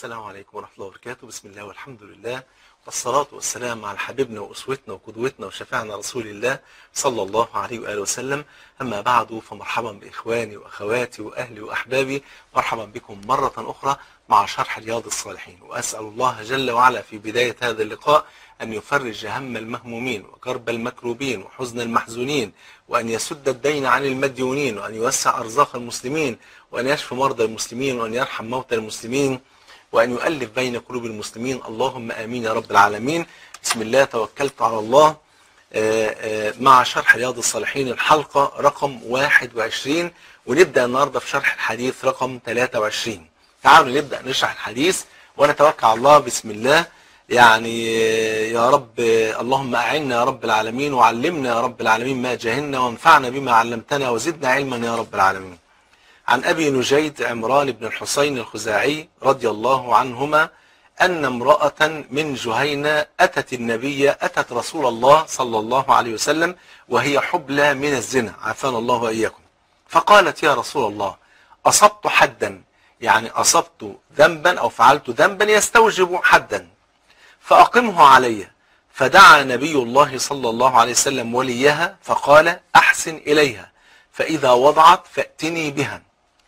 السلام عليكم ورحمة الله وبركاته بسم الله والحمد لله والصلاة والسلام على حبيبنا وأسوتنا وقدوتنا وشفيعنا رسول الله صلى الله عليه وآله وسلم أما بعد فمرحبا بإخواني وأخواتي وأهلي وأحبابي مرحبا بكم مرة أخرى مع شرح رياض الصالحين وأسأل الله جل وعلا في بداية هذا اللقاء أن يفرج هم المهمومين وكرب المكروبين وحزن المحزونين وأن يسد الدين عن المديونين وأن يوسع أرزاق المسلمين وأن يشفي مرضى المسلمين وأن يرحم موتى المسلمين وأن يؤلف بين قلوب المسلمين اللهم آمين يا رب العالمين بسم الله توكلت على الله مع شرح رياض الصالحين الحلقة رقم 21 ونبدأ النهاردة في شرح الحديث رقم 23 تعالوا نبدأ نشرح الحديث ونتوكل على الله بسم الله يعني يا رب اللهم أعنا يا رب العالمين وعلمنا يا رب العالمين ما جهلنا وانفعنا بما علمتنا وزدنا علما يا رب العالمين عن أبي نجيد عمران بن الحسين الخزاعي رضي الله عنهما أن امرأة من جهينة أتت النبي أتت رسول الله صلى الله عليه وسلم وهي حبلى من الزنا عافانا الله وإياكم فقالت يا رسول الله أصبت حدا يعني أصبت ذنبا أو فعلت ذنبا يستوجب حدا فأقمه علي فدعا نبي الله صلى الله عليه وسلم وليها فقال أحسن إليها فإذا وضعت فأتني بها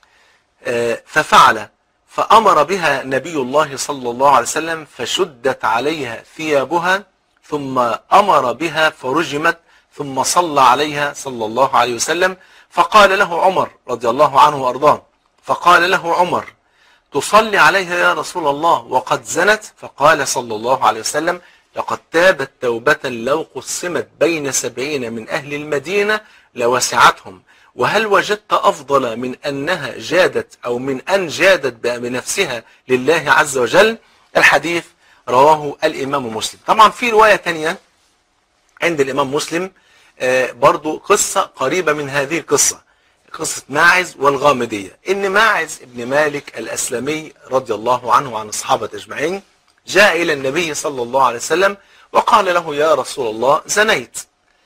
ففعل فأمر بها نبي الله صلى الله عليه وسلم فشدت عليها ثيابها ثم أمر بها فرجمت ثم صلى عليها صلى الله عليه وسلم فقال له عمر رضي الله عنه وأرضاه فقال له عمر تصلي عليها يا رسول الله وقد زنت فقال صلى الله عليه وسلم لقد تابت توبة لو قسمت بين سبعين من أهل المدينة لوسعتهم وهل وجدت أفضل من أنها جادت أو من أن جادت بنفسها لله عز وجل الحديث رواه الإمام مسلم طبعا في رواية تانية عند الإمام مسلم برضو قصة قريبة من هذه القصة قصة ماعز والغامدية إن ماعز ابن مالك الأسلمي رضي الله عنه وعن الصحابة أجمعين جاء إلى النبي صلى الله عليه وسلم وقال له يا رسول الله زنيت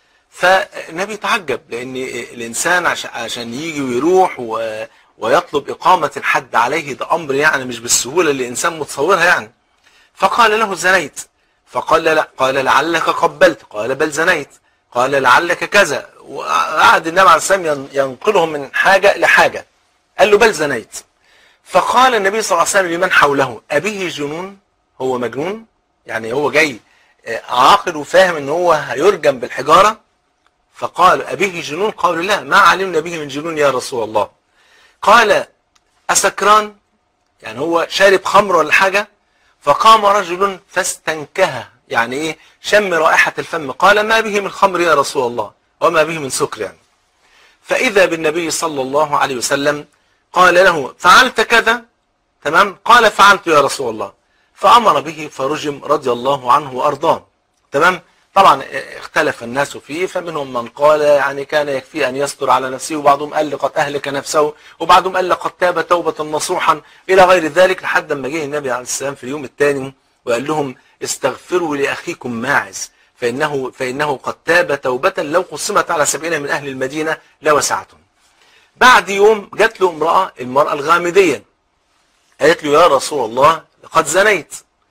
فالنبي تعجب لأن الإنسان عشان يجي ويروح ويطلب إقامة الحد عليه ده أمر يعني مش بالسهولة اللي الإنسان متصورها يعني فقال له زنيت فقال لا قال لعلك قبلت قال بل زنيت قال لعلك كذا وقعد النبي عليه السلام ينقلهم من حاجة لحاجة قال له بل زنيت فقال النبي صلى الله عليه وسلم لمن حوله أبيه جنون هو مجنون يعني هو جاي عاقل وفاهم ان هو هيرجم بالحجارة فقال أبيه جنون قالوا لا ما علمنا به من جنون يا رسول الله قال أسكران يعني هو شارب خمر ولا حاجة فقام رجل فاستنكها يعني ايه شم رائحة الفم قال ما به من خمر يا رسول الله وما به من سكر يعني فإذا بالنبي صلى الله عليه وسلم قال له فعلت كذا تمام قال فعلت يا رسول الله فأمر به فرجم رضي الله عنه وأرضاه تمام طبعا اختلف الناس فيه فمنهم من قال يعني كان يكفي أن يستر على نفسه وبعضهم قال لقد أهلك نفسه وبعضهم قال لقد تاب توبة نصوحا إلى غير ذلك لحد ما جه النبي عليه السلام في اليوم الثاني وقال لهم استغفروا لأخيكم ماعز فإنه, فإنه قد تاب توبة لو قسمت على سبعين من أهل المدينة لوسعتهم بعد يوم جات له امرأة المرأة الغامدية قالت له يا رسول الله قد زنيت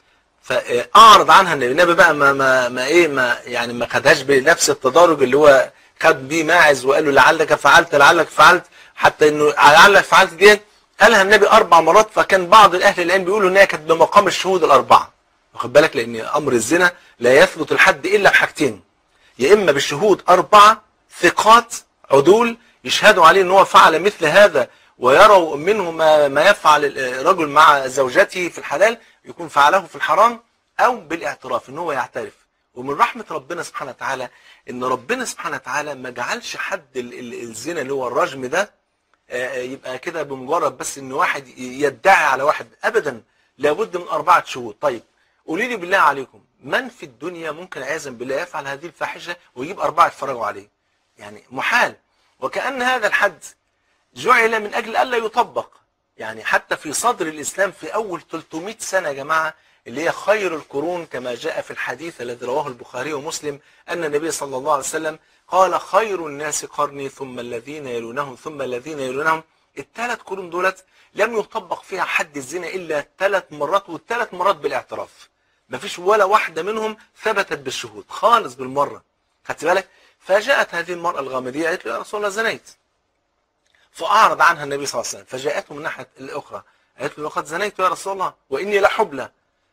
فأعرض عنها النبي النبي بقى ما, ما, ما إيه ما يعني ما خدهاش بنفس التدرج اللي هو خد بيه ماعز وقال له لعلك فعلت لعلك فعلت حتى انه لعلك فعلت ديت قالها النبي أربع مرات فكان بعض الأهل العلم بيقولوا إنها كانت بمقام الشهود الأربعة واخد بالك لأن أمر الزنا لا يثبت الحد إلا بحاجتين يا إما بالشهود أربعة ثقات عدول يشهدوا عليه ان هو فعل مثل هذا ويروا منه ما, ما يفعل الرجل مع زوجته في الحلال يكون فعله في الحرام او بالاعتراف ان هو يعترف ومن رحمة ربنا سبحانه وتعالى ان ربنا سبحانه وتعالى ما جعلش حد الزنا اللي هو الرجم ده يبقى كده بمجرد بس ان واحد يدعي على واحد ابدا لابد من اربعة شهود طيب قولي لي بالله عليكم من في الدنيا ممكن عياذا بالله يفعل هذه الفاحشة ويجيب اربعة يتفرجوا عليه يعني محال وكأن هذا الحد جعل من أجل ألا يطبق يعني حتى في صدر الإسلام في أول 300 سنة يا جماعة اللي هي خير القرون كما جاء في الحديث الذي رواه البخاري ومسلم أن النبي صلى الله عليه وسلم قال خير الناس قرني ثم الذين يلونهم ثم الذين يلونهم الثلاث قرون دولت لم يطبق فيها حد الزنا الا ثلاث مرات والثلاث مرات بالاعتراف مفيش ولا واحده منهم ثبتت بالشهود خالص بالمره خدت بالك فجاءت هذه المراه الغامديه قالت له يا رسول الله زنيت فاعرض عنها النبي صلى الله عليه وسلم فجاءته من الناحيه الاخرى قالت له لقد زنيت يا رسول الله واني لحبلى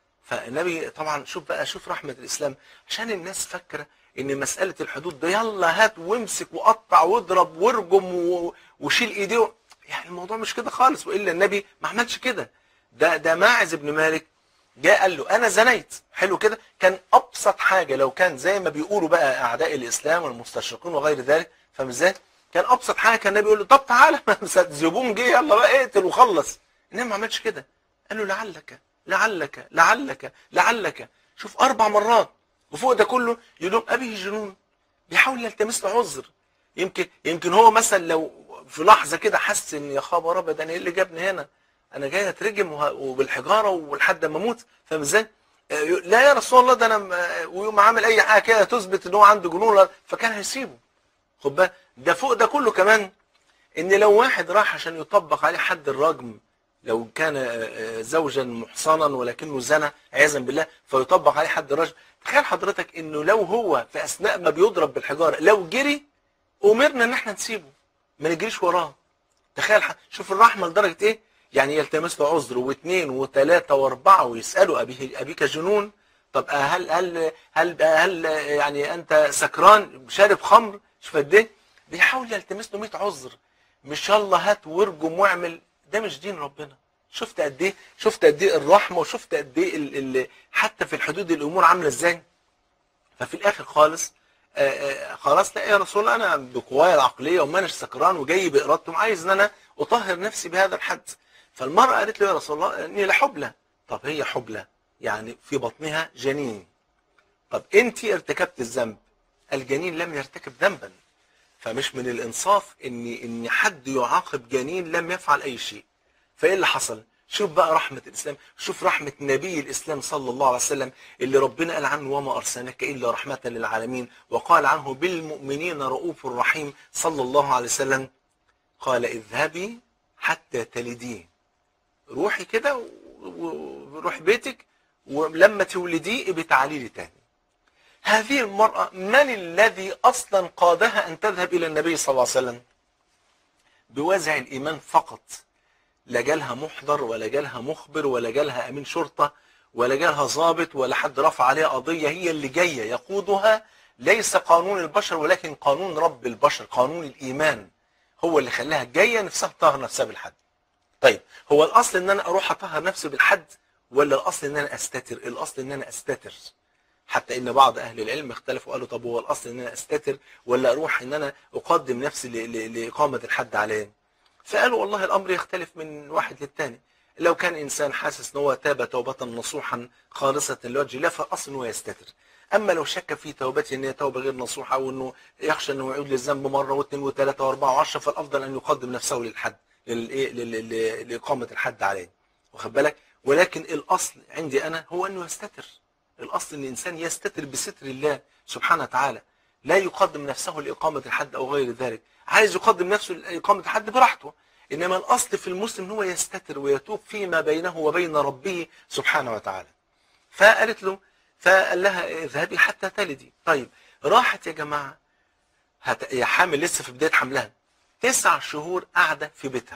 فالنبي طبعا شوف بقى شوف رحمه الاسلام عشان الناس فاكره ان مساله الحدود ده يلا هات وامسك وقطع واضرب وارجم و- وشيل ايديه يعني الموضوع مش كده خالص والا النبي ما عملش كده ده ده ماعز بن مالك جاء قال له انا زنيت حلو كده كان ابسط حاجه لو كان زي ما بيقولوا بقى اعداء الاسلام والمستشرقين وغير ذلك فاهم ازاي كان ابسط حاجه كان النبي يقول له طب تعالى زبون جه يلا بقى اقتل وخلص انما ما عملش كده قال له لعلك لعلك لعلك لعلك شوف اربع مرات وفوق ده كله يلوم ابيه جنون بيحاول يلتمس له عذر يمكن يمكن هو مثلا لو في لحظه كده حس ان يا خبر ابيض انا ايه اللي جابني هنا انا جاي اترجم وه- وبالحجاره ولحد ما اموت فاهم ازاي؟ آه، لا يا رسول الله ده انا م- آه، ويقوم عامل اي حاجه كده تثبت ان هو عنده جنون ولا- فكان هيسيبه خد بالك ده فوق ده كله كمان ان لو واحد راح عشان يطبق عليه حد الرجم لو كان آه، آه، زوجا محصنا ولكنه زنى عياذا بالله فيطبق عليه حد الرجم تخيل حضرتك انه لو هو في اثناء ما بيضرب بالحجاره لو جري امرنا ان احنا نسيبه ما نجريش وراه تخيل ح- شوف الرحمه لدرجه ايه يعني يلتمس له عذر واثنين وثلاثه واربعه ويسالوا ابيه ابيك جنون طب هل هل هل هل يعني انت سكران شارب خمر شوف قد ايه بيحاول يلتمس له 100 عذر مش يلا هات وارجم واعمل ده مش دين ربنا شفت قد ايه شفت قد ايه الرحمه وشفت قد ايه ال- ال- حتى في الحدود الامور عامله ازاي ففي الاخر خالص آه، آه، خلاص لا يا رسول الله انا بقوايا العقليه وما اناش سكران وجاي بارادته عايز ان انا اطهر نفسي بهذا الحد فالمراه قالت له يا رسول الله اني لحبلى طب هي حبلى يعني في بطنها جنين طب انت ارتكبت الذنب الجنين لم يرتكب ذنبا فمش من الانصاف ان ان حد يعاقب جنين لم يفعل اي شيء فايه اللي حصل شوف بقى رحمة الإسلام شوف رحمة نبي الإسلام صلى الله عليه وسلم اللي ربنا قال عنه وما أرسلناك إلا رحمة للعالمين وقال عنه بالمؤمنين رؤوف رحيم صلى الله عليه وسلم قال اذهبي حتى تلديه روحي كده و- وروحي بيتك ولما تولديه ابقي تعالي لي تاني هذه المرأة من الذي أصلا قادها أن تذهب إلى النبي صلى الله عليه وسلم بوازع الإيمان فقط لا جالها محضر ولا جالها مخبر ولا جالها أمين شرطة ولا جالها ضابط ولا حد رفع عليها قضية هي اللي جاية يقودها ليس قانون البشر ولكن قانون رب البشر قانون الإيمان هو اللي خلاها جاية نفسها تطهر نفسها بالحد طيب هو الأصل إن أنا أروح أطهر نفسي بالحد ولا الأصل إن أنا أستتر الأصل إن أنا أستتر حتى ان بعض اهل العلم اختلفوا قالوا طب هو الاصل ان انا استتر ولا اروح ان انا اقدم نفسي ل- ل- لاقامه الحد عليه فقالوا والله الامر يختلف من واحد للتاني لو كان انسان حاسس ان هو تاب توبه نصوحا خالصه لوجه الله فالاصل ان هو يستتر اما لو شك في توبته ان هي توبه غير نصوحه او انه يخشى انه يعود للذنب مره واثنين وثلاثه واربعه وعشره فالافضل ان يقدم نفسه للحد للإيه؟ لل- لل- لاقامه الحد عليه واخد بالك ولكن الاصل عندي انا هو انه يستتر الاصل ان الانسان يستتر بستر الله سبحانه وتعالى لا يقدم نفسه لاقامه الحد او غير ذلك عايز يقدم نفسه لاقامه الحد براحته انما الاصل في المسلم ان هو يستتر ويتوب فيما بينه وبين ربه سبحانه وتعالى فقالت له فقال لها اذهبي حتى تلدي طيب راحت يا جماعه هت... هي حامل لسه في بدايه حملها تسع شهور قاعده في بيتها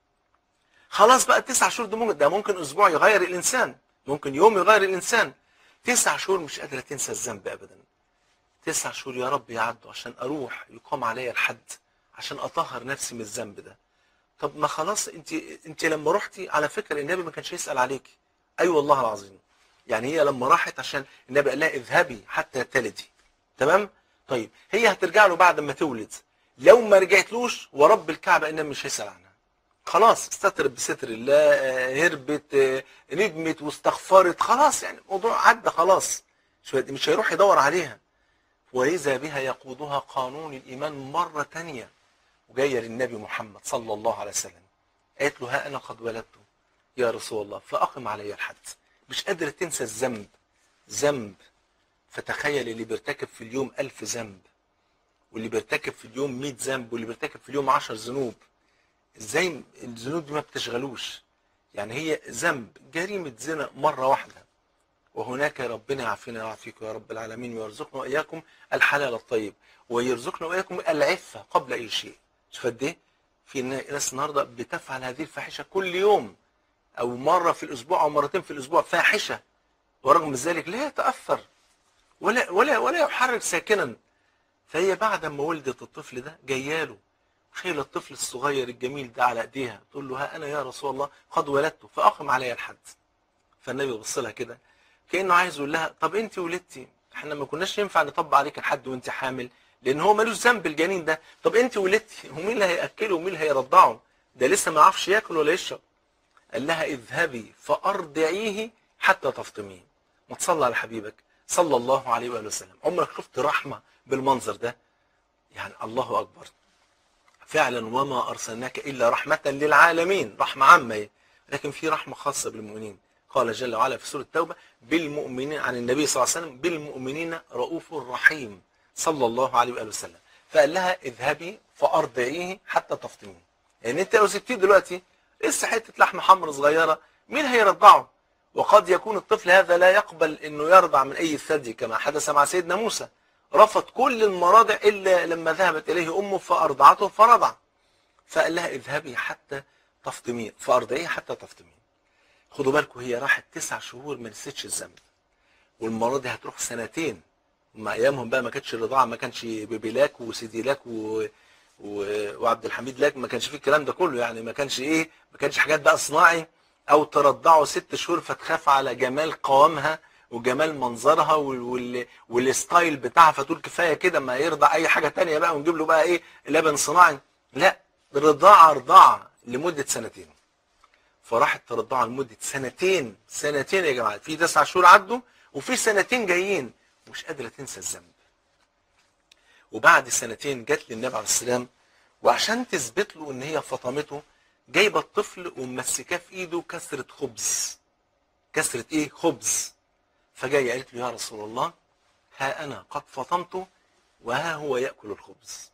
خلاص بقى التسع شهور ده ممكن ده ممكن اسبوع يغير الانسان ممكن يوم يغير الانسان تسع شهور مش قادره تنسى الذنب ابدا تسع شهور يا رب يعدوا عشان اروح يقام عليا الحد عشان اطهر نفسي من الذنب ده طب ما خلاص انت انت لما رحتي على فكره النبي ما كانش يسال عليك اي أيوة والله العظيم يعني هي لما راحت عشان النبي قال لها اذهبي حتى تلدي تمام طيب هي هترجع له بعد ما تولد لو ما رجعتلوش ورب الكعبه انما مش هيسال عنها خلاص استترت بستر الله آه، هربت آه، ندمت واستغفرت خلاص يعني الموضوع عدى خلاص مش مش هيروح يدور عليها وإذا بها يقودها قانون الإيمان مرة تانية وجاية للنبي محمد صلى الله عليه وسلم قالت له ها أنا قد ولدت يا رسول الله فأقم علي الحد مش قادرة تنسى الذنب ذنب فتخيل اللي بيرتكب في اليوم ألف ذنب واللي بيرتكب في اليوم مئة ذنب واللي بيرتكب في اليوم عشر ذنوب ازاي الذنوب دي ما بتشغلوش يعني هي ذنب جريمة زنا مرة واحدة وهناك ربنا يعافينا ويعافيكم يا رب العالمين ويرزقنا وإياكم الحلال الطيب ويرزقنا وإياكم العفة قبل أي شيء شوف قد إيه في ناس النهارده بتفعل هذه الفاحشة كل يوم أو مرة في الأسبوع أو مرتين في الأسبوع فاحشة ورغم ذلك لا يتأثر ولا ولا ولا يحرك ساكنا فهي بعد ما ولدت الطفل ده جاياله شايله الطفل الصغير الجميل ده على ايديها تقول له ها انا يا رسول الله قد ولدته فاقم علي الحد فالنبي بص لها كده كانه عايز يقول لها طب انت ولدتي احنا ما كناش ينفع نطبق عليك الحد وانت حامل لان هو ملوش ذنب الجنين ده طب انت ولدتي ومين اللي هياكله ومين اللي هيرضعه ده لسه ما يعرفش ياكل ولا يشرب قال لها اذهبي فارضعيه حتى تفطميه ما تصلى على حبيبك صلى الله عليه واله وسلم عمرك شفت رحمه بالمنظر ده يعني الله اكبر فعلا وما ارسلناك الا رحمه للعالمين رحمه عامه لكن في رحمه خاصه بالمؤمنين قال جل وعلا في سوره التوبه بالمؤمنين عن النبي صلى الله عليه وسلم بالمؤمنين رؤوف رحيم صلى الله عليه واله وسلم فقال لها اذهبي فارضعيه حتى تفطميه يعني انت لو سبتيه دلوقتي لسه حته لحم حمر صغيره مين هيرضعه وقد يكون الطفل هذا لا يقبل انه يرضع من اي ثدي كما حدث مع سيدنا موسى رفض كل المراضع الا لما ذهبت اليه امه فارضعته فرضع فقال لها اذهبي حتى تفطميه فارضعيه حتى تفطميه خدوا بالكم هي راحت تسع شهور ما نسيتش الذنب والمره دي هتروح سنتين ما ايامهم بقى ما كانتش الرضاعه ما كانش بيبيلاك وسيدي لاك و... و... وعبد الحميد لاك ما كانش فيه الكلام ده كله يعني ما كانش ايه ما كانش حاجات بقى صناعي او ترضعه ست شهور فتخاف على جمال قوامها وجمال منظرها وال... وال... والستايل بتاعها فتقول كفايه كده ما يرضع اي حاجه تانية بقى ونجيب له بقى ايه لبن صناعي لا رضاعه رضاعه لمده سنتين فراحت ترضعه لمده سنتين سنتين يا جماعه في تسع شهور عدوا وفي سنتين جايين مش قادره تنسى الذنب وبعد سنتين جت للنبي عليه السلام وعشان تثبت له ان هي فطمته جايبه الطفل وممسكاه في ايده كسره خبز كسره ايه خبز فجايه قالت له يا رسول الله ها انا قد فطمته وها هو ياكل الخبز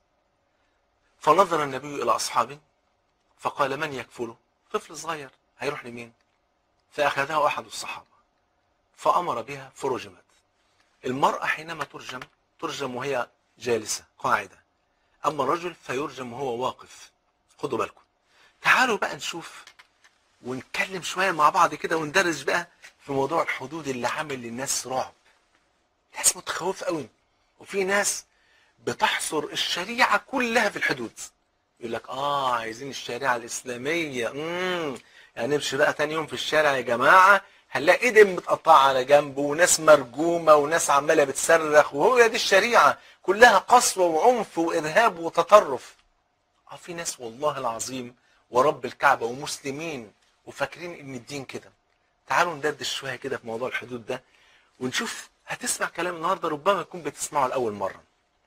فنظر النبي الى اصحابه فقال من يكفله طفل صغير هيروح لمين فاخذه احد الصحابه فامر بها فرجمت المراه حينما ترجم ترجم وهي جالسه قاعده اما الرجل فيرجم وهو واقف خدوا بالكم تعالوا بقى نشوف ونتكلم شويه مع بعض كده وندرس بقى في موضوع الحدود اللي عامل للناس رعب ناس متخوفه قوي وفي ناس بتحصر الشريعه كلها في الحدود يقول لك اه عايزين الشريعه الاسلاميه امم يعني نمشي بقى تاني يوم في الشارع يا جماعه هنلاقي ايدين متقطعه على جنب وناس مرجومه وناس عماله بتصرخ وهو دي الشريعه كلها قسوه وعنف وارهاب وتطرف اه في ناس والله العظيم ورب الكعبه ومسلمين وفاكرين ان الدين كده تعالوا ندردش شويه كده في موضوع الحدود ده ونشوف هتسمع كلام النهارده ربما تكون بتسمعه لاول مره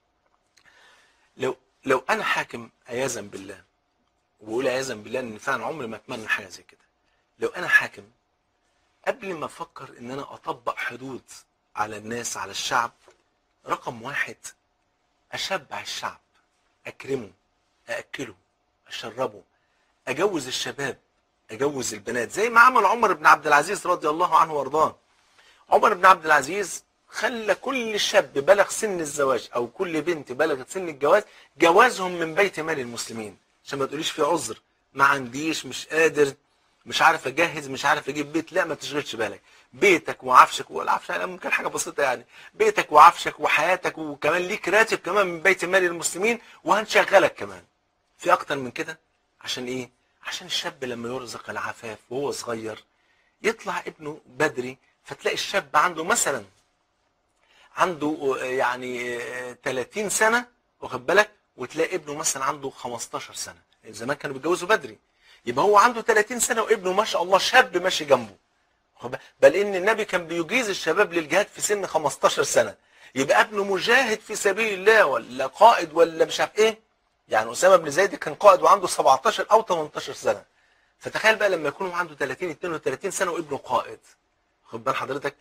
لو لو انا حاكم عياذا بالله وبقول عياذا بالله ان فعلا عمري ما اتمنى حاجه زي كده لو انا حاكم قبل ما افكر ان انا اطبق حدود على الناس على الشعب رقم واحد اشبع الشعب اكرمه ااكله اشربه اجوز الشباب اجوز البنات زي ما عمل عمر بن عبد العزيز رضي الله عنه وارضاه عمر بن عبد العزيز خلى كل شاب بلغ سن الزواج او كل بنت بلغت سن الجواز جوازهم من بيت مال المسلمين عشان ما تقوليش في عذر ما عنديش مش قادر مش عارف اجهز مش عارف اجيب بيت لا ما تشغلش بالك بيتك وعفشك والعفش يعني ممكن حاجه بسيطه يعني بيتك وعفشك وحياتك وكمان ليك راتب كمان من بيت مال المسلمين وهنشغلك كمان في اكتر من كده عشان ايه عشان الشاب لما يرزق العفاف وهو صغير يطلع ابنه بدري فتلاقي الشاب عنده مثلا عنده يعني 30 سنه واخد بالك وتلاقي ابنه مثلا عنده 15 سنه زمان كانوا بيتجوزوا بدري يبقى هو عنده 30 سنه وابنه ما شاء الله شاب ماشي جنبه بل ان النبي كان بيجيز الشباب للجهاد في سن 15 سنه يبقى ابنه مجاهد في سبيل الله ولا قائد ولا مش عارف ايه يعني اسامه بن زيد كان قائد وعنده 17 او 18 سنه فتخيل بقى لما يكون عنده 30 32 سنه وابنه قائد خد بال حضرتك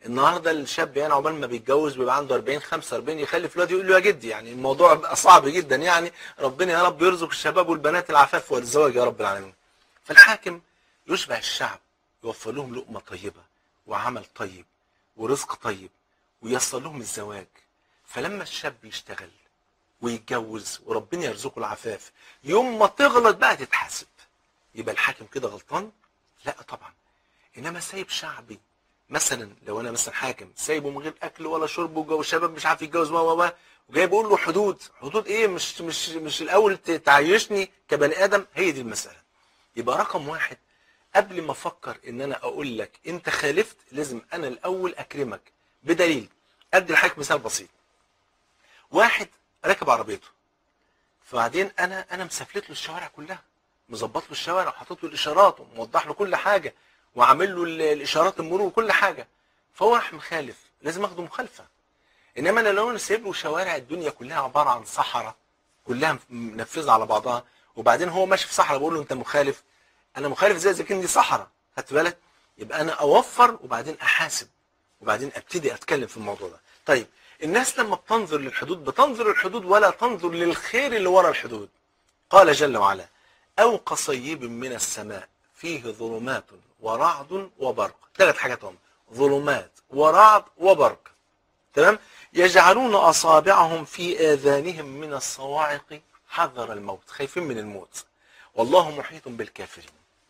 النهارده الشاب يعني عقبال ما بيتجوز بيبقى عنده 40 45 يخلف الواد يقول له يا جدي يعني الموضوع بقى صعب جدا يعني ربنا يا رب يرزق الشباب والبنات العفاف والزواج يا رب العالمين فالحاكم يشبع الشعب يوفر لهم لقمه طيبه وعمل طيب ورزق طيب ويسر لهم الزواج فلما الشاب يشتغل ويتجوز وربنا يرزقه العفاف يوم ما تغلط بقى تتحاسب يبقى الحاكم كده غلطان لا طبعا انما سايب شعبي مثلا لو انا مثلا حاكم سايبه من غير اكل ولا شرب وجو الشباب مش عارف يتجوز و و و وجاي بقول له حدود حدود ايه مش مش مش الاول ت- تعيشني كبني ادم هي دي المساله يبقى رقم واحد قبل ما افكر ان انا اقول لك انت خالفت لازم انا الاول اكرمك بدليل ادي لحضرتك مثال بسيط واحد راكب عربيته فبعدين انا انا مسافلت له الشوارع كلها مظبط له الشوارع وحاطط له الاشارات وموضح له كل حاجه وعامل له ال- الاشارات المرور وكل حاجه فهو راح مخالف لازم اخده مخالفه انما انا لو انا سايب له شوارع الدنيا كلها عباره عن صحراء كلها منفذه على بعضها وبعدين هو ماشي في صحراء بقول له انت مخالف انا مخالف زي اذا كان دي صحراء خدت بالك يبقى انا اوفر وبعدين احاسب وبعدين ابتدي اتكلم في الموضوع ده طيب الناس لما بتنظر للحدود بتنظر للحدود ولا تنظر للخير اللي ورا الحدود قال جل وعلا او كصيب من السماء فيه ظلمات ورعد وبرق ثلاث حاجات هم ظلمات ورعد وبرق تمام يجعلون اصابعهم في اذانهم من الصواعق حذر الموت خايفين من الموت والله محيط بالكافرين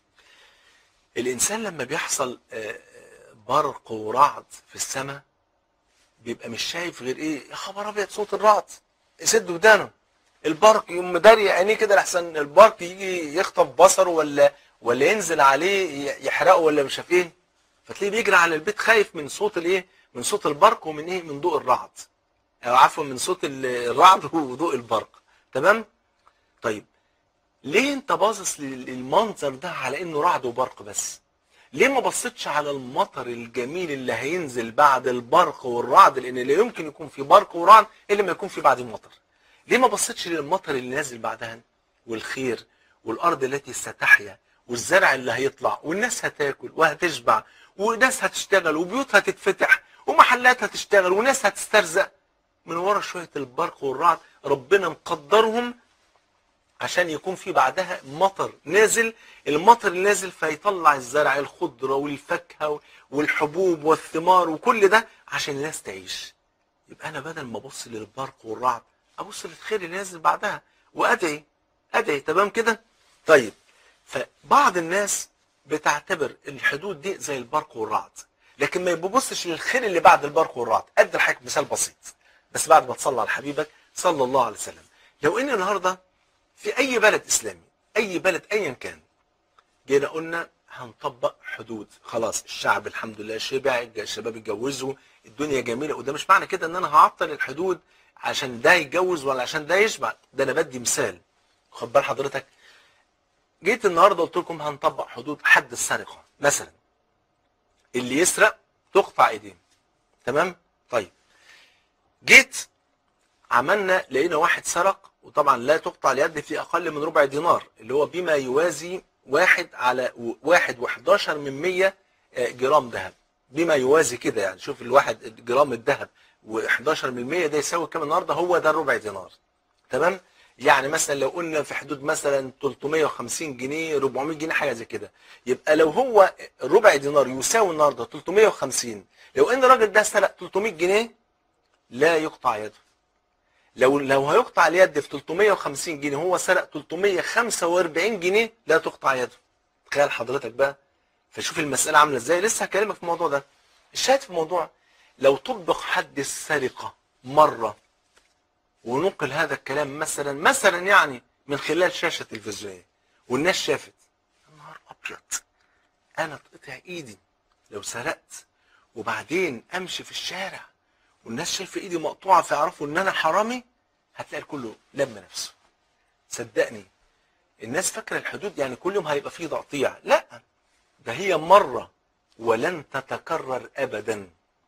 الانسان لما بيحصل آه، آه، برق ورعد في السماء بيبقى مش شايف غير ايه يا خبر ابيض صوت الرعد يسد ودانه البرق يقوم مداري عينيه كده لحسن البرق يجي يخطف بصره ولا ولا ينزل عليه ي- يحرقه ولا مش عارف ايه فتلاقيه بيجري على البيت خايف من صوت الايه من صوت البرق ومن ايه من ضوء الرعد او عفوا من صوت ال- الرعد وضوء البرق تمام طيب ليه انت باصص لل- للمنظر ده على انه رعد وبرق بس ليه ما بصيتش على المطر الجميل اللي هينزل بعد البرق والرعد لان لا يمكن يكون في برق ورعد الا ما يكون في بعدين مطر ليه ما بصيتش للمطر اللي نازل بعدها والخير والارض التي ستحيا والزرع اللي هيطلع والناس هتاكل وهتشبع وناس هتشتغل وبيوت هتتفتح ومحلات هتشتغل وناس هتسترزق من ورا شويه البرق والرعد ربنا مقدرهم عشان يكون في بعدها مطر نازل المطر اللي نازل فيطلع الزرع الخضرة والفاكهة والحبوب والثمار وكل ده عشان الناس تعيش يبقى انا بدل ما ابص للبرق والرعد ابص للخير اللي نازل بعدها وادعي ادعي تمام كده طيب فبعض الناس بتعتبر الحدود دي زي البرق والرعد لكن ما بيبصش للخير اللي بعد البرق والرعد ادي لحضرتك مثال بسيط بس بعد ما تصلي على حبيبك صلى الله عليه وسلم لو ان النهارده في اي بلد اسلامي اي بلد ايا كان جينا قلنا هنطبق حدود خلاص الشعب الحمد لله شبع الشباب اتجوزوا الدنيا جميله وده مش معنى كده ان انا هعطل الحدود عشان ده يتجوز ولا عشان ده يشبع ده انا بدي مثال خد بال حضرتك جيت النهارده قلت لكم هنطبق حدود حد السرقه مثلا اللي يسرق تقطع ايديه تمام طيب جيت عملنا لقينا واحد سرق وطبعا لا تقطع اليد في اقل من ربع دينار اللي هو بما يوازي واحد على واحد وحداشر من مية آه، جرام ذهب بما يوازي كده يعني شوف الواحد جرام الذهب و11 من مية ده يساوي كام النهارده هو ده ربع دينار تمام يعني مثلا لو قلنا في حدود مثلا 350 جنيه 400 جنيه حاجه زي كده يبقى لو هو ربع دينار يساوي النهارده 350 لو ان الراجل ده سرق 300 جنيه لا يقطع يده لو لو هيقطع اليد في 350 جنيه هو سرق 345 جنيه لا تقطع يده تخيل حضرتك بقى فشوف المسألة عاملة ازاي لسه هكلمك في الموضوع ده الشاهد في الموضوع لو طبق حد السرقة مرة ونقل هذا الكلام مثلا مثلا يعني من خلال شاشة تلفزيونية والناس شافت يا نهار أبيض أنا اتقطع إيدي لو سرقت وبعدين أمشي في الشارع والناس شايفة إيدي مقطوعة فيعرفوا إن أنا حرامي هتلاقي الكل لم نفسه صدقني الناس فاكرة الحدود يعني كل يوم هيبقى فيه تقطيع لا ده هي مرة ولن تتكرر أبدا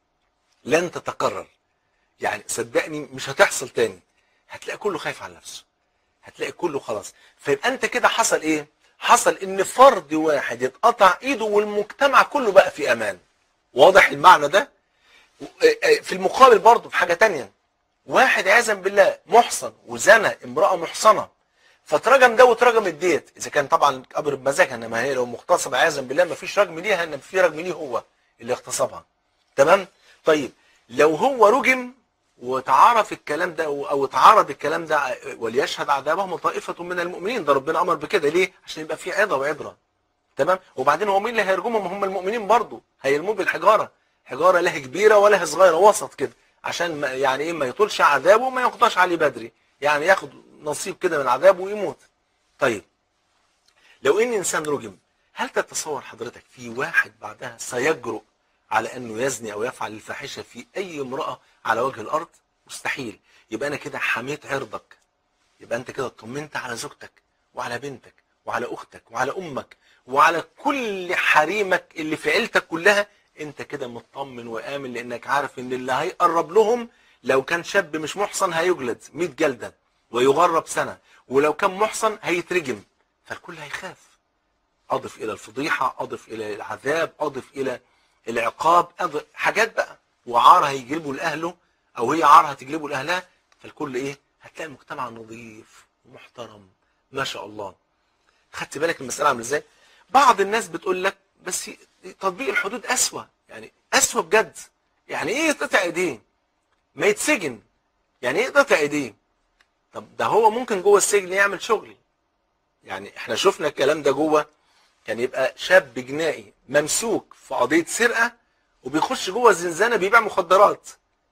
لن تتكرر يعني صدقني مش هتحصل تاني هتلاقي كله خايف على نفسه هتلاقي كله خلاص فيبقى انت كده حصل ايه حصل ان فرد واحد يتقطع ايده والمجتمع كله بقى في امان واضح المعنى ده في المقابل برضه في حاجة تانية واحد عياذا بالله محصن وزنى امرأة محصنة فترجم ده وترجم الديت اذا كان طبعا قبر بمزاجها انما هي لو مغتصبه عياذا بالله ما فيش رجم ليها انما في رجم ليه هو اللي اغتصبها تمام طيب لو هو رجم وتعارف الكلام ده او اتعارض الكلام ده وليشهد عذابهم طائفه من المؤمنين ده ربنا امر بكده ليه عشان يبقى في عظه وعبره تمام وبعدين هو مين اللي هيرجمهم هم المؤمنين برضه هيرموه بالحجاره حجاره لا كبيره ولا صغيره وسط كده عشان ما يعني ايه ما يطولش عذابه وما يقضاش عليه بدري يعني ياخد نصيب كده من العذاب ويموت طيب لو ان انسان رجم هل تتصور حضرتك في واحد بعدها سيجرؤ على انه يزني او يفعل الفاحشه في اي امراه على وجه الارض مستحيل يبقى انا كده حميت عرضك يبقى انت كده اطمنت على زوجتك وعلى بنتك وعلى اختك وعلى امك وعلى كل حريمك اللي في عيلتك كلها انت كده مطمن وامن لانك عارف ان اللي هيقرب لهم لو كان شاب مش محصن هيجلد 100 جلده ويغرب سنه ولو كان محصن هيترجم فالكل هيخاف اضف الى الفضيحه اضف الى العذاب اضف الى العقاب أضف حاجات بقى وعار هيجلبه لاهله او هي عار هتجلبه لاهلها فالكل ايه هتلاقي المجتمع نظيف ومحترم ما شاء الله خدت بالك المساله عامله ازاي بعض الناس بتقول لك بس تطبيق الحدود اسوا يعني اسوا بجد يعني ايه يتقطع ايديه ما يتسجن يعني ايه يتقطع ايديه طب ده هو ممكن جوه السجن يعمل شغل يعني احنا شفنا الكلام ده جوه كان يبقى شاب جنائي ممسوك في قضيه سرقه وبيخش جوه الزنزانه بيبيع مخدرات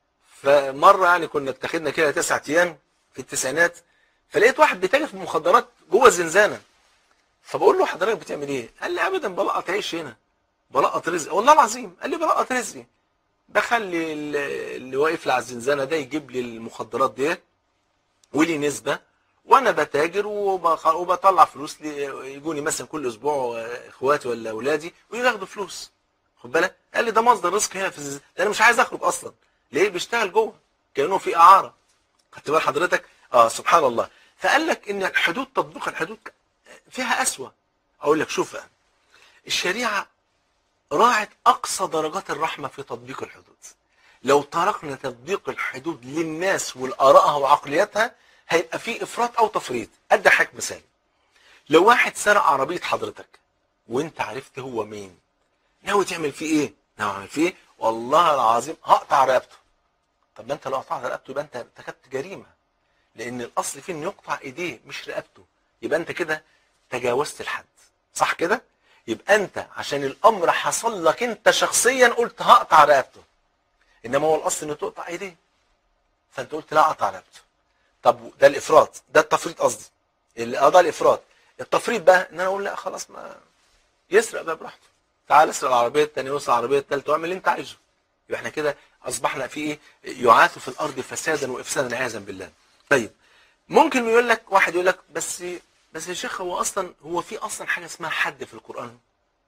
فمره يعني كنا اتخذنا كده تسعة ايام في التسعينات فلقيت واحد بيتاجر في المخدرات جوه الزنزانه فبقول له حضرتك بتعمل ايه؟ قال لي ابدا بلقط عيش هنا بلقط رزق والله العظيم قال لي بلقط رزقي بخلي اللي واقف لي على الزنزانه ده يجيب لي المخدرات ديت ولي نسبه وانا بتاجر وبطلع فلوس يجوني مثلا كل اسبوع اخواتي ولا اولادي وياخدوا فلوس خد بالك قال لي ده مصدر رزق هنا في الزنزانه انا مش عايز اخرج اصلا ليه بيشتغل جوه كانه في اعاره خدت بال حضرتك اه سبحان الله فقال لك ان الحدود تطبيق الحدود فيها اسوأ اقول لك شوف بقى الشريعه راعت اقصى درجات الرحمه في تطبيق الحدود لو تركنا تطبيق الحدود للناس والارائها وعقلياتها هيبقى في افراط او تفريط ادي حضرتك مثال لو واحد سرق عربيه حضرتك وانت عرفت هو مين ناوي تعمل فيه ايه ناوي اعمل فيه ايه والله العظيم هقطع رقبته طب ما انت لو قطعت رقبته يبقى انت ارتكبت جريمه لان الاصل فيه انه يقطع ايديه مش رقبته يبقى انت كده تجاوزت الحد صح كده يبقى انت عشان الامر حصل لك انت شخصيا قلت هقطع رقبته انما هو الاصل انه تقطع ايديه فانت قلت لا اقطع رقبته طب ده الافراط ده التفريط قصدي اللي اه ده الافراط التفريط بقى ان انا اقول لا خلاص ما يسرق بقى براحته تعال اسرق العربيه الثانيه واسرق العربيه الثالثه واعمل اللي انت عايزه يبقى احنا كده اصبحنا في ايه يعاث في الارض فسادا وافسادا عياذا بالله طيب ممكن يقول لك واحد يقول لك بس بس يا شيخ هو اصلا هو في اصلا حاجه اسمها حد في القران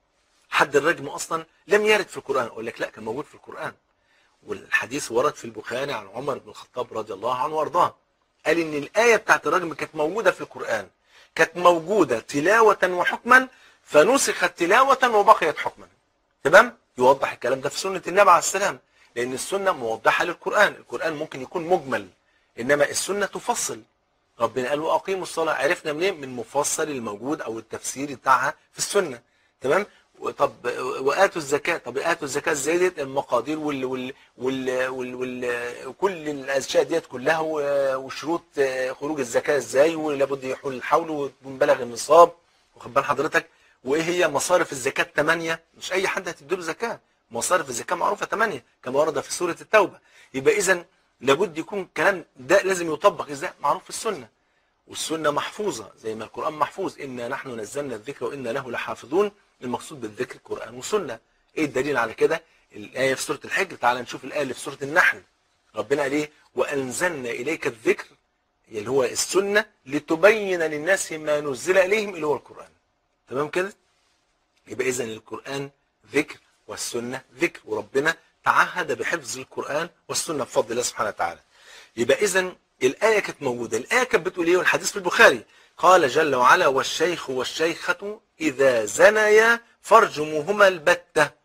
حد الرجم اصلا لم يرد في القران اقول لك لا كان موجود في القران والحديث ورد في البخاري عن عمر بن الخطاب رضي الله عنه وارضاه قال ان الايه بتاعت الرجم كانت موجوده في القران كانت موجوده تلاوه وحكما فنسخت تلاوه وبقيت حكما تمام يوضح الكلام ده في سنه النبي عليه السلام لان السنه موضحه للقران القران ممكن يكون مجمل انما السنه تفصل ربنا قال واقيموا الصلاه عرفنا منين من مفصل الموجود او التفسير بتاعها في السنه تمام طب واتوا الزكاه طب اتوا الزكاه ازاي ديت المقادير وال وال وال وال, وال كل الاشياء ديت كلها وشروط خروج الزكاه ازاي ولابد يحول الحول وبلغ النصاب واخد بال حضرتك وايه هي مصارف الزكاه ثمانيه مش اي حد هتديله زكاه مصارف الزكاه معروفه ثمانيه كما ورد في سوره التوبه يبقى اذا لابد يكون الكلام ده لازم يطبق ازاي معروف في السنه والسنه محفوظه زي ما القران محفوظ انا نحن نزلنا الذكر وانا له لحافظون المقصود بالذكر القران والسنه ايه الدليل على كده الايه في سوره الحج تعال نشوف الايه اللي في سوره النحل ربنا قال ايه وانزلنا اليك الذكر اللي هو السنه لتبين للناس ما نزل اليهم اللي هو القران تمام كده يبقى اذا القران ذكر والسنه ذكر وربنا تعهد بحفظ القرآن والسنة بفضل الله سبحانه وتعالى يبقى إذا الآية كانت موجودة الآية كانت بتقول إيه والحديث في البخاري قال جل وعلا والشيخ والشيخة إذا زنيا فارجموهما البتة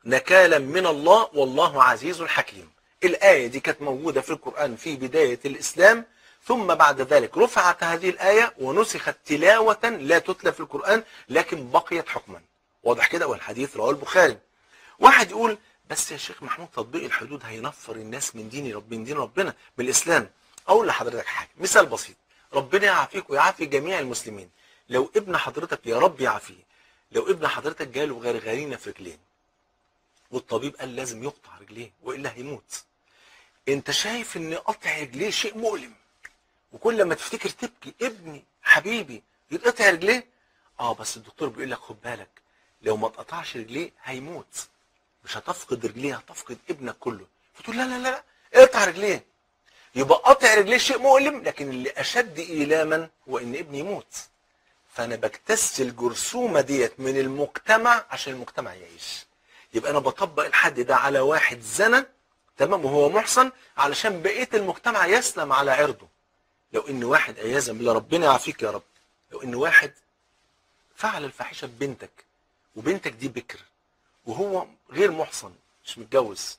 نكالا من الله والله عزيز حكيم الآية دي كانت موجودة في القرآن في بداية الإسلام ثم بعد ذلك رفعت هذه الآية ونسخت تلاوة لا تتلى في القرآن لكن بقيت حكما واضح كده والحديث رواه البخاري واحد يقول بس يا شيخ محمود تطبيق الحدود هينفر الناس من دين رب من دين ربنا من الإسلام أقول لحضرتك حاجة مثال بسيط ربنا يعافيك ويعافي جميع المسلمين لو ابن حضرتك يا رب يعافيه لو ابن حضرتك جاله غرغرينه في رجلين والطبيب قال لازم يقطع رجليه والا هيموت انت شايف ان قطع رجليه شيء مؤلم وكل ما تفتكر تبكي ابني حبيبي يتقطع رجليه اه بس الدكتور بيقول لك خد بالك لو ما اتقطعش رجليه هيموت مش هتفقد رجليه هتفقد ابنك كله فتقول لا لا لا لا اقطع رجليه يبقى قطع رجليه شيء مؤلم لكن اللي اشد ايلاما هو ان ابني يموت فانا بكتس الجرثومه ديت من المجتمع عشان المجتمع يعيش يبقى انا بطبق الحد ده على واحد زنى تمام وهو محصن علشان بقيه المجتمع يسلم على عرضه لو ان واحد عياذا بالله ربنا يعافيك يا رب لو ان واحد فعل الفاحشه ببنتك وبنتك دي بكر وهو غير محصن مش متجوز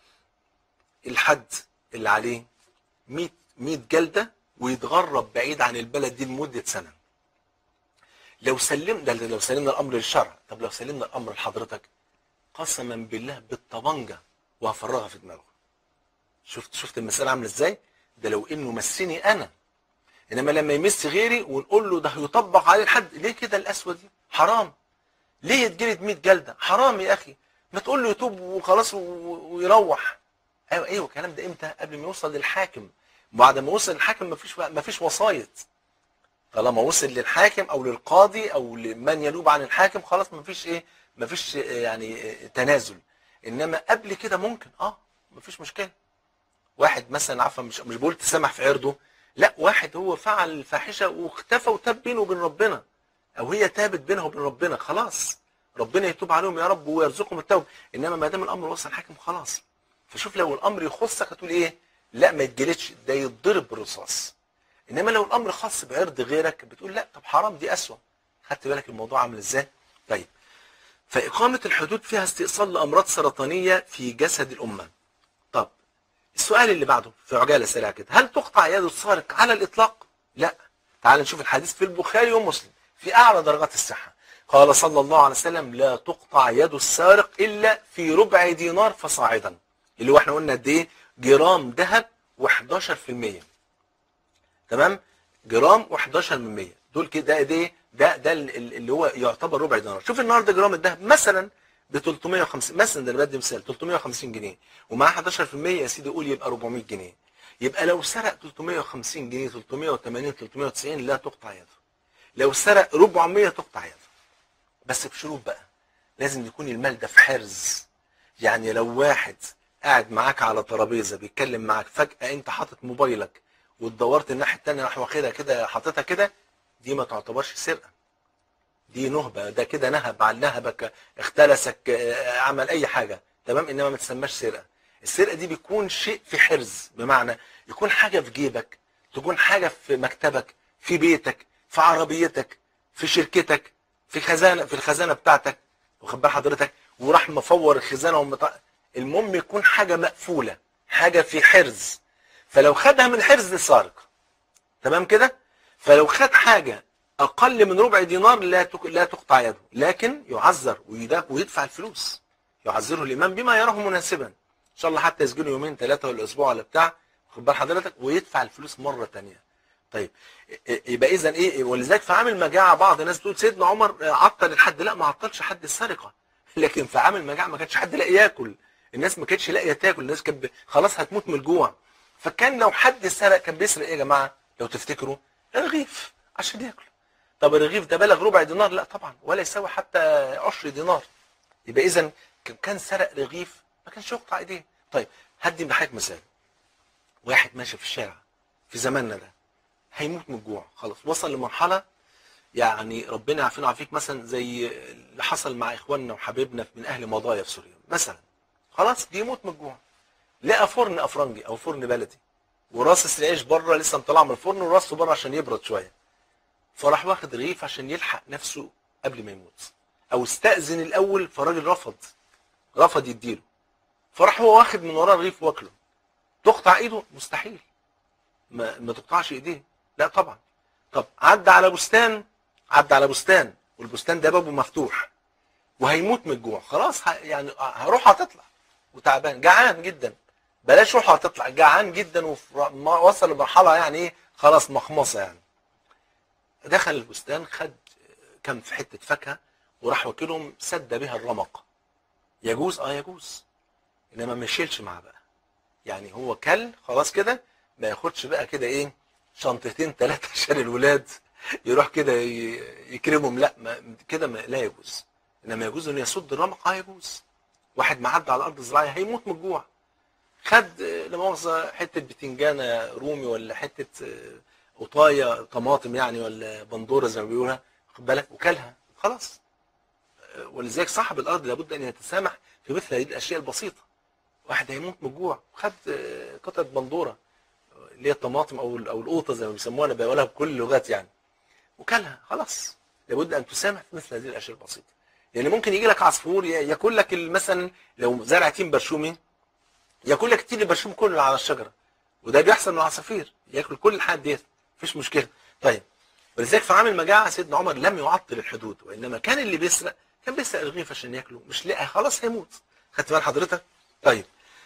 الحد اللي عليه 100 100 جلده ويتغرب بعيد عن البلد دي لمده سنه لو سلمنا ده لو سلمنا الامر للشرع طب لو سلمنا الامر لحضرتك قسما بالله بالطبنجه وهفرغها في دماغه شفت شفت المساله عامله ازاي ده لو انه مسني انا انما لما يمس غيري ونقول له ده هيطبق عليه الحد ليه كده الاسود دي حرام ليه يتجلد 100 جلده حرام يا اخي ما تقول له يتوب وخلاص ويروح ايوه ايوه الكلام ده امتى قبل ما يوصل للحاكم بعد ما وصل للحاكم مفيش مفيش وسايط طالما وصل للحاكم او للقاضي او لمن ينوب عن الحاكم خلاص مفيش ايه مفيش يعني تنازل انما قبل كده ممكن اه مفيش مشكله واحد مثلا عفوا مش مش بقول تسامح في عرضه لا واحد هو فعل الفاحشه واختفى وتاب بينه وبين ربنا او هي تابت بينها وبين ربنا خلاص ربنا يتوب عليهم يا رب ويرزقهم التوبه انما ما دام الامر وصل الحاكم خلاص فشوف لو الامر يخصك هتقول ايه لا ما يتجلدش ده يتضرب بالرصاص انما لو الامر خاص بعرض غيرك بتقول لا طب حرام دي اسوأ خدت بالك الموضوع عامل ازاي طيب فإقامة الحدود فيها استئصال لأمراض سرطانية في جسد الأمة طب السؤال اللي بعده في عجالة سريعة كده هل تقطع يد السارق على الإطلاق لا تعال نشوف الحديث في البخاري ومسلم في أعلى درجات الصحة قال صلى الله عليه وسلم لا تقطع يد السارق إلا في ربع دينار فصاعدا اللي هو احنا قلنا قد ايه جرام ذهب و11% تمام جرام و11% دول كده ده ايه ده ده اللي هو يعتبر ربع دينار شوف النهارده جرام الذهب مثلا ب 350 مثلا ده انا بدي مثال 350 جنيه ومعاه 11% يا سيدي قول يبقى 400 جنيه يبقى لو سرق 350 جنيه 380 390 لا تقطع يده لو سرق 400 تقطع يده بس بشروط بقى لازم يكون المال ده في حرز يعني لو واحد قاعد معاك على ترابيزه بيتكلم معاك فجاه انت حاطط موبايلك واتدورت الناحيه الثانيه راح واخدها كده حاططها كده دي ما تعتبرش سرقه دي نهبه ده كده نهب على نهبك اختلسك عمل اي حاجه تمام انما ما تسماش سرقه السرقه دي بيكون شيء في حرز بمعنى يكون حاجه في جيبك تكون حاجه في مكتبك في بيتك في عربيتك في شركتك في خزانه في الخزانه بتاعتك واخد بال حضرتك وراح مفور الخزانه ومط... المهم يكون حاجه مقفوله حاجه في حرز فلو خدها من حرز سارق تمام كده فلو خد حاجه اقل من ربع دينار لا تك... لا تقطع يده لكن يعذر ويدفع الفلوس يعذره الامام بما يراه مناسبا ان شاء الله حتى يسجنه يومين ثلاثه ولا اسبوع ولا بتاع خد بال حضرتك ويدفع الفلوس مره ثانيه طيب يبقى اذا ايه ولذلك في عامل مجاعه بعض الناس بتقول سيدنا عمر عطل الحد لا ما عطلش حد السرقه لكن في عامل مجاعه ما كانش حد لاقي ياكل الناس ما كانتش لاقيه تاكل الناس كانت خلاص هتموت من الجوع فكان لو حد سرق كان بيسرق ايه يا جماعه لو تفتكروا رغيف عشان ياكل طب الرغيف ده بلغ ربع دينار لا طبعا ولا يساوي حتى عشر دينار يبقى اذا كان سرق رغيف ما كانش يقطع ايديه طيب هدي لحضرتك مثال واحد ماشي في الشارع في زماننا ده هيموت من الجوع خلاص وصل لمرحله يعني ربنا يعافينا ويعافيك مثلا زي اللي حصل مع اخواننا وحبايبنا من اهل مضايا في سوريا مثلا خلاص بيموت من الجوع لقى فرن افرنجي او فرن بلدي وراس العيش بره لسه مطلع من الفرن وراسه بره عشان يبرد شويه فراح واخد رغيف عشان يلحق نفسه قبل ما يموت او استأذن الاول فالراجل رفض رفض يديله فراح هو واخد من وراه رغيف واكله تقطع ايده مستحيل ما, ما تقطعش ايديه لا طبعا طب عدى على بستان عدى على بستان والبستان ده بابه مفتوح وهيموت من الجوع خلاص ه- يعني هروح هتطلع وتعبان جعان جدا بلاش روح هتطلع جعان جدا ووصل لمرحله يعني ايه خلاص مخمصه يعني دخل البستان خد كم في حته فاكهه وراح واكلهم سد بها الرمق يجوز اه يجوز انما ما يشيلش معاه بقى يعني هو كل خلاص كده ما ياخدش بقى كده ايه شنطتين ثلاثه عشان الولاد يروح كده ي- يكرمهم لا ما كده ما لا يجوز انما يجوز انه يسد الرمق اه يجوز واحد معدي على الارض الزراعيه هيموت من الجوع خد آه، لا مؤاخذه حته بتنجانه رومي ولا حته آه، قطايه طماطم يعني ولا بندوره زي ما بيقولها خد بالك وكلها خلاص آه، ولذلك صاحب الارض لابد ان يتسامح في مثل هذه الاشياء البسيطه واحد هيموت من الجوع خد آه، قطعه بندوره آه، اللي هي الطماطم او او القوطه زي ما بيسموها انا بقولها بكل اللغات يعني وكلها خلاص لابد ان تسامح في مثل هذه الاشياء البسيطه يعني ممكن يجي لك عصفور ي- ياكل لك ال- مثلا لو زرع تين برشومي ياكل لك التين البرشوم كله اللي على الشجره وده بيحصل من العصافير ياكل كل الحاجات ديت مفيش مشكله طيب ولذلك في عام المجاعه سيدنا عمر لم يعطل الحدود وانما كان اللي بيسرق كان بيسرق الرغيف عشان ياكله مش لاقي خلاص هيموت خدت بال حضرتك طيب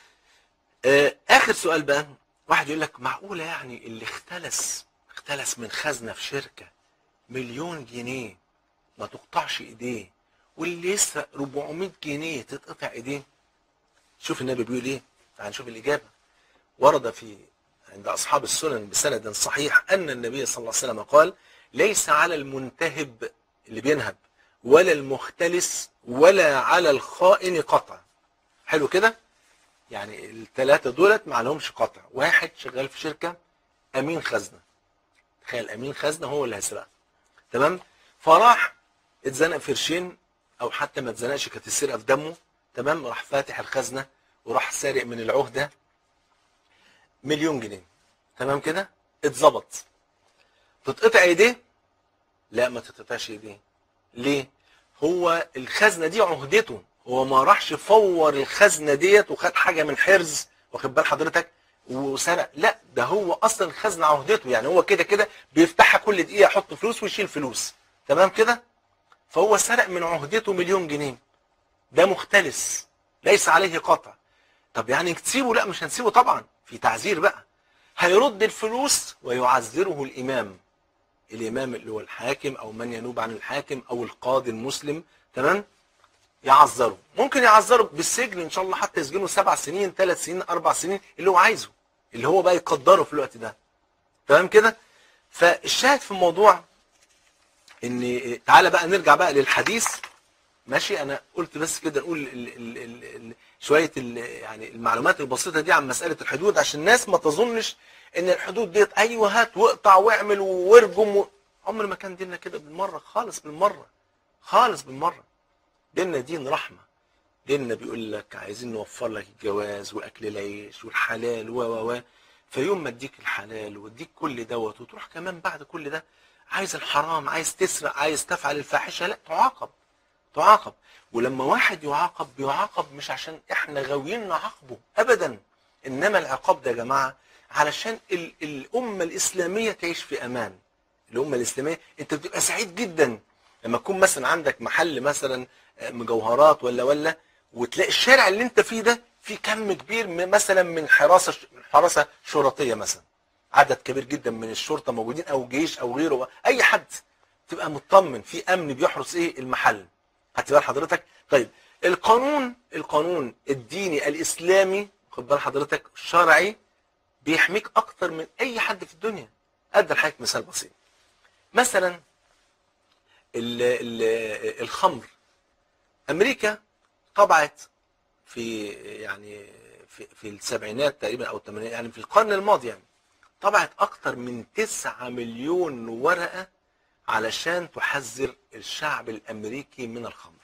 آه اخر سؤال بقى واحد يقول لك معقوله يعني اللي اختلس اختلس من خزنه في شركه مليون جنيه ما تقطعش ايديه واللي يسرق 400 جنيه تتقطع ايديه شوف النبي بيقول ايه تعال نشوف الاجابه ورد في عند اصحاب السنن بسند صحيح ان النبي صلى الله عليه وسلم قال ليس على المنتهب اللي بينهب ولا المختلس ولا على الخائن قطع حلو كده يعني الثلاثه دولت ما عليهمش قطع واحد شغال في شركه امين خزنه تخيل امين خزنه هو اللي هيسرقها تمام فراح اتزنق في قرشين او حتى ما اتزنقش كانت السرقه في دمه تمام راح فاتح الخزنه وراح سارق من العهده مليون جنيه تمام كده اتظبط تتقطع ايديه لا ما تتقطعش ايديه ليه هو الخزنه دي عهدته هو ما راحش فور الخزنه ديت وخد حاجه من حرز واخد بال حضرتك وسرق لا ده هو اصلا الخزنه عهدته يعني هو كده كده بيفتحها كل دقيقه يحط فلوس ويشيل فلوس تمام كده فهو سرق من عهدته مليون جنيه ده مختلس ليس عليه قطع طب يعني نسيبه لا مش هنسيبه طبعا في تعذير بقى هيرد الفلوس ويعذره الامام الامام اللي هو الحاكم او من ينوب عن الحاكم او القاضي المسلم تمام يعذره ممكن يعذره بالسجن ان شاء الله حتى يسجنه سبع سنين ثلاث سنين اربع سنين اللي هو عايزه اللي هو بقى يقدره في الوقت ده تمام كده فالشاهد في الموضوع ان تعالى بقى نرجع بقى للحديث ماشي انا قلت بس كده نقول ال ال ال ال شويه ال يعني المعلومات البسيطه دي عن مساله الحدود عشان الناس ما تظنش ان الحدود ديت ايوه هات واقطع واعمل وارجم و... عمر ما كان ديننا كده بالمره خالص بالمره خالص بالمره ديننا دين رحمه ديننا بيقول لك عايزين نوفر لك الجواز واكل العيش والحلال و و و فيوم ما اديك الحلال واديك كل دوت وتروح كمان بعد كل ده عايز الحرام عايز تسرق عايز تفعل الفاحشه لا تعاقب تعاقب ولما واحد يعاقب بيعاقب مش عشان احنا غاويين نعاقبه ابدا انما العقاب ده يا جماعه علشان ال الامه الاسلاميه تعيش في امان الامه الاسلاميه انت بتبقى سعيد جدا لما تكون مثلا عندك محل مثلا مجوهرات ولا ولا وتلاقي الشارع اللي انت فيه ده في كم كبير من مثلا من حراسه حراسه شرطيه مثلا عدد كبير جدا من الشرطه موجودين او جيش او غيره اي حد تبقى مطمن في امن بيحرس ايه المحل خدت بال حضرتك طيب القانون القانون الديني الاسلامي خد بال حضرتك الشرعي بيحميك اكتر من اي حد في الدنيا ادي لحضرتك مثال بسيط مثلا ال ال الخمر امريكا طبعت في يعني في, في السبعينات تقريبا او الثمانينات يعني في القرن الماضي يعني طبعت اكتر من 9 مليون ورقه علشان تحذر الشعب الامريكي من الخمر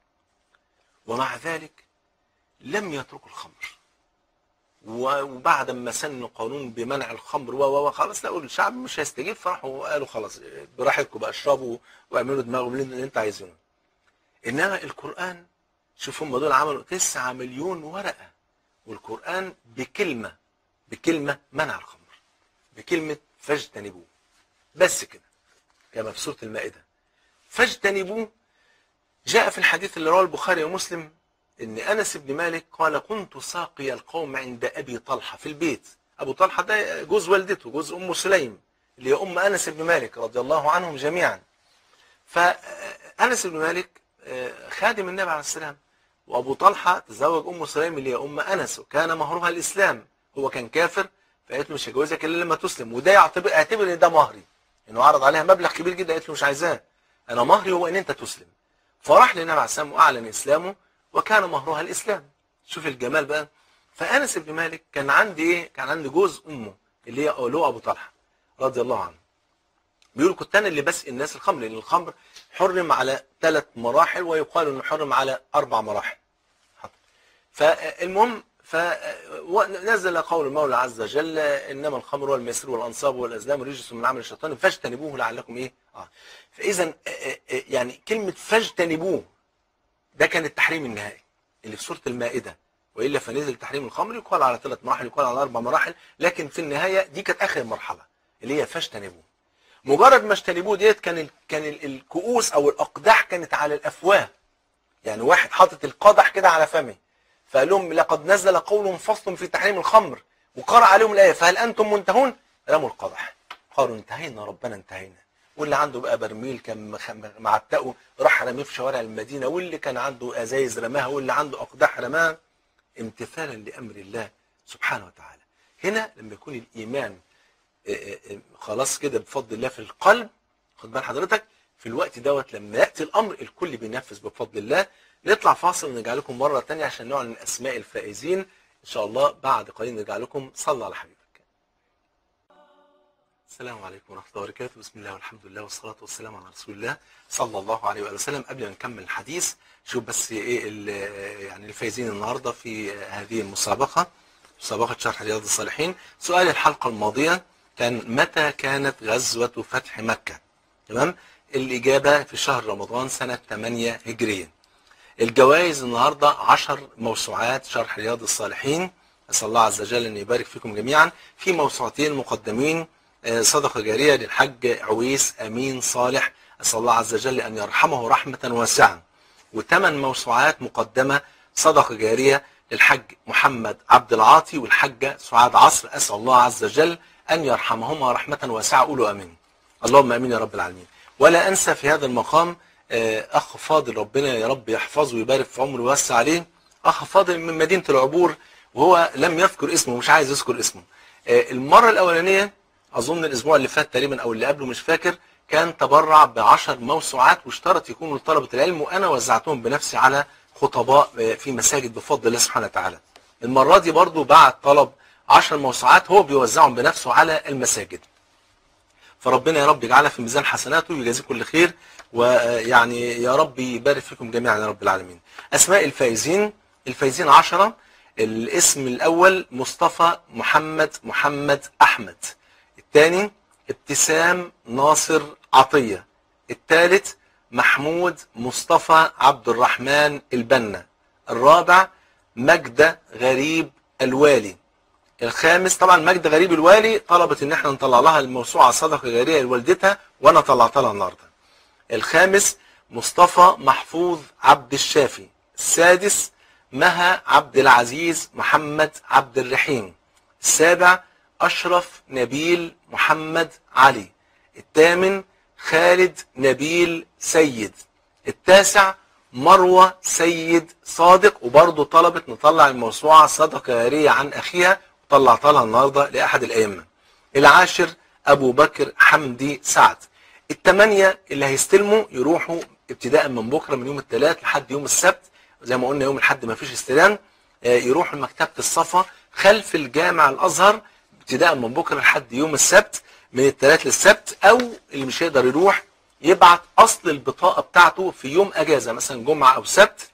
ومع ذلك لم يتركوا الخمر وبعد ما سنوا قانون بمنع الخمر و خلاص لقوا الشعب مش هيستجيب فراحوا قالوا خلاص براحتكم بقى اشربوا واعملوا دماغهم اللي انت عايزينه انما القران شوف هم دول عملوا 9 مليون ورقة والقرآن بكلمة بكلمة منع الخمر بكلمة فاجتنبوه بس كده كما في سورة المائدة فاجتنبوه جاء في الحديث اللي رواه البخاري ومسلم ان انس بن مالك قال كنت ساقي القوم عند ابي طلحه في البيت ابو طلحه ده جوز والدته جوز ام سليم اللي هي ام انس بن مالك رضي الله عنهم جميعا فانس بن مالك آه، خادم النبي عليه السلام وابو طلحه تزوج ام سليم اللي هي ام انس وكان مهرها الاسلام هو كان كافر فقالت له مش هجوزك الا لما تسلم وده يعتبر اعتبر ان ده مهري انه عرض عليها مبلغ كبير جدا قالت له مش عايزاه انا مهري هو ان انت تسلم فراح للنبي عليه السلام واعلن اسلامه وكان مهرها الاسلام شوف الجمال بقى فانس بن مالك كان عندي ايه كان عندي جوز امه اللي هي اللي هو ابو طلحه رضي الله عنه بيقول كنت انا اللي بسقي الناس الخمر لان الخمر حرم على ثلاث مراحل ويقال انه حرم على اربع مراحل فالمهم فنزل قول المولى عز وجل انما الخمر والميسر والانصاب والازلام رجس من عمل الشيطان فاجتنبوه لعلكم ايه اه فاذا يعني كلمه فاجتنبوه ده كان التحريم النهائي اللي في سوره المائده والا فنزل تحريم الخمر يقال على ثلاث مراحل يقال على اربع مراحل لكن في النهايه دي كانت اخر مرحله اللي هي فاجتنبوه مجرد ما اجتنبوه ديت كان ال كان ال الكؤوس او الاقداح كانت على الافواه يعني واحد حاطط القدح كده على فمه فقال لهم لقد نزل قول فصل في تحريم الخمر وقرأ عليهم الآية فهل أنتم منتهون رموا القدح قالوا انتهينا ربنا انتهينا واللي عنده بقى برميل كان مخ- معتقه راح رميه في شوارع المدينة واللي كان عنده أزايز رماها واللي عنده أقداح رماها امتثالا لأمر الله سبحانه وتعالى هنا لما يكون الإيمان آه، آه، آه، خلاص كده بفضل الله في القلب خد بال حضرتك في الوقت دوت لما يأتي الأمر الكل بينفذ بفضل الله نطلع فاصل ونرجع لكم مرة تانية عشان نعلن أسماء الفائزين إن شاء الله بعد قليل نرجع لكم صلى على حبيبك السلام عليكم ورحمة الله وبركاته بسم الله والحمد لله والصلاة والسلام على رسول الله صلى الله عليه وآله وسلم قبل ما نكمل الحديث شوف بس ايه ال- يعني الفايزين النهارده في هذه المسابقة مسابقة شرح رياض الصالحين سؤال الحلقة الماضية كان متى كانت غزوة فتح مكة تمام الإجابة في شهر رمضان سنة 8 هجرية الجوائز النهاردة 10 موسوعات شرح رياض الصالحين أسأل الله عز وجل أن يبارك فيكم جميعا في موسوعتين مقدمين آه، صدقة جارية للحج عويس أمين صالح أسأل الله عز وجل أن يرحمه رحمة واسعة وثمان موسوعات مقدمة صدقة جارية للحج محمد عبد العاطي والحجة سعاد عصر أسأل الله عز وجل أن يرحمهما رحمة واسعة قولوا أمين اللهم أمين يا رب العالمين ولا أنسى في هذا المقام آه، أخ فاضل ربنا يا رب يحفظه ويبارك في عمره ويوسع عليه أخ فاضل من مدينة العبور وهو لم يذكر اسمه مش عايز يذكر اسمه آه، المرة الأولانية أظن الأسبوع اللي فات تقريبا أو اللي قبله مش فاكر كان تبرع بعشر موسوعات واشترط يكونوا لطلبة العلم وأنا وزعتهم بنفسي على خطباء آه، في مساجد بفضل الله سبحانه وتعالى المرة دي برضو بعت طلب عشر موسوعات هو بيوزعهم بنفسه على المساجد فربنا يا رب يجعلها في ميزان حسناته ويجازيكم كل خير ويعني يا رب يبارك فيكم جميعا يا رب العالمين أسماء الفائزين الفائزين عشرة الاسم الأول مصطفى محمد محمد أحمد الثاني ابتسام ناصر عطية الثالث محمود مصطفى عبد الرحمن البنا الرابع مجدة غريب الوالي الخامس طبعا مجد غريب الوالي طلبت ان احنا نطلع لها الموسوعه صدقه جاريه لوالدتها وانا طلعت لها النهارده. الخامس مصطفى محفوظ عبد الشافي. السادس مها عبد العزيز محمد عبد الرحيم. السابع اشرف نبيل محمد علي. الثامن خالد نبيل سيد. التاسع مروة سيد صادق وبرضه طلبت نطلع الموسوعة صدقة جارية عن أخيها طلعت لها النهاردة لأحد الأئمة العاشر أبو بكر حمدي سعد الثمانية اللي هيستلموا يروحوا ابتداء من بكرة من يوم الثلاث لحد يوم السبت زي ما قلنا يوم الحد ما فيش استلام آه، يروحوا لمكتبة الصفا خلف الجامع الأزهر ابتداء من بكرة لحد يوم السبت من الثلاث للسبت أو اللي مش هيقدر يروح يبعت أصل البطاقة بتاعته في يوم أجازة مثلا جمعة أو سبت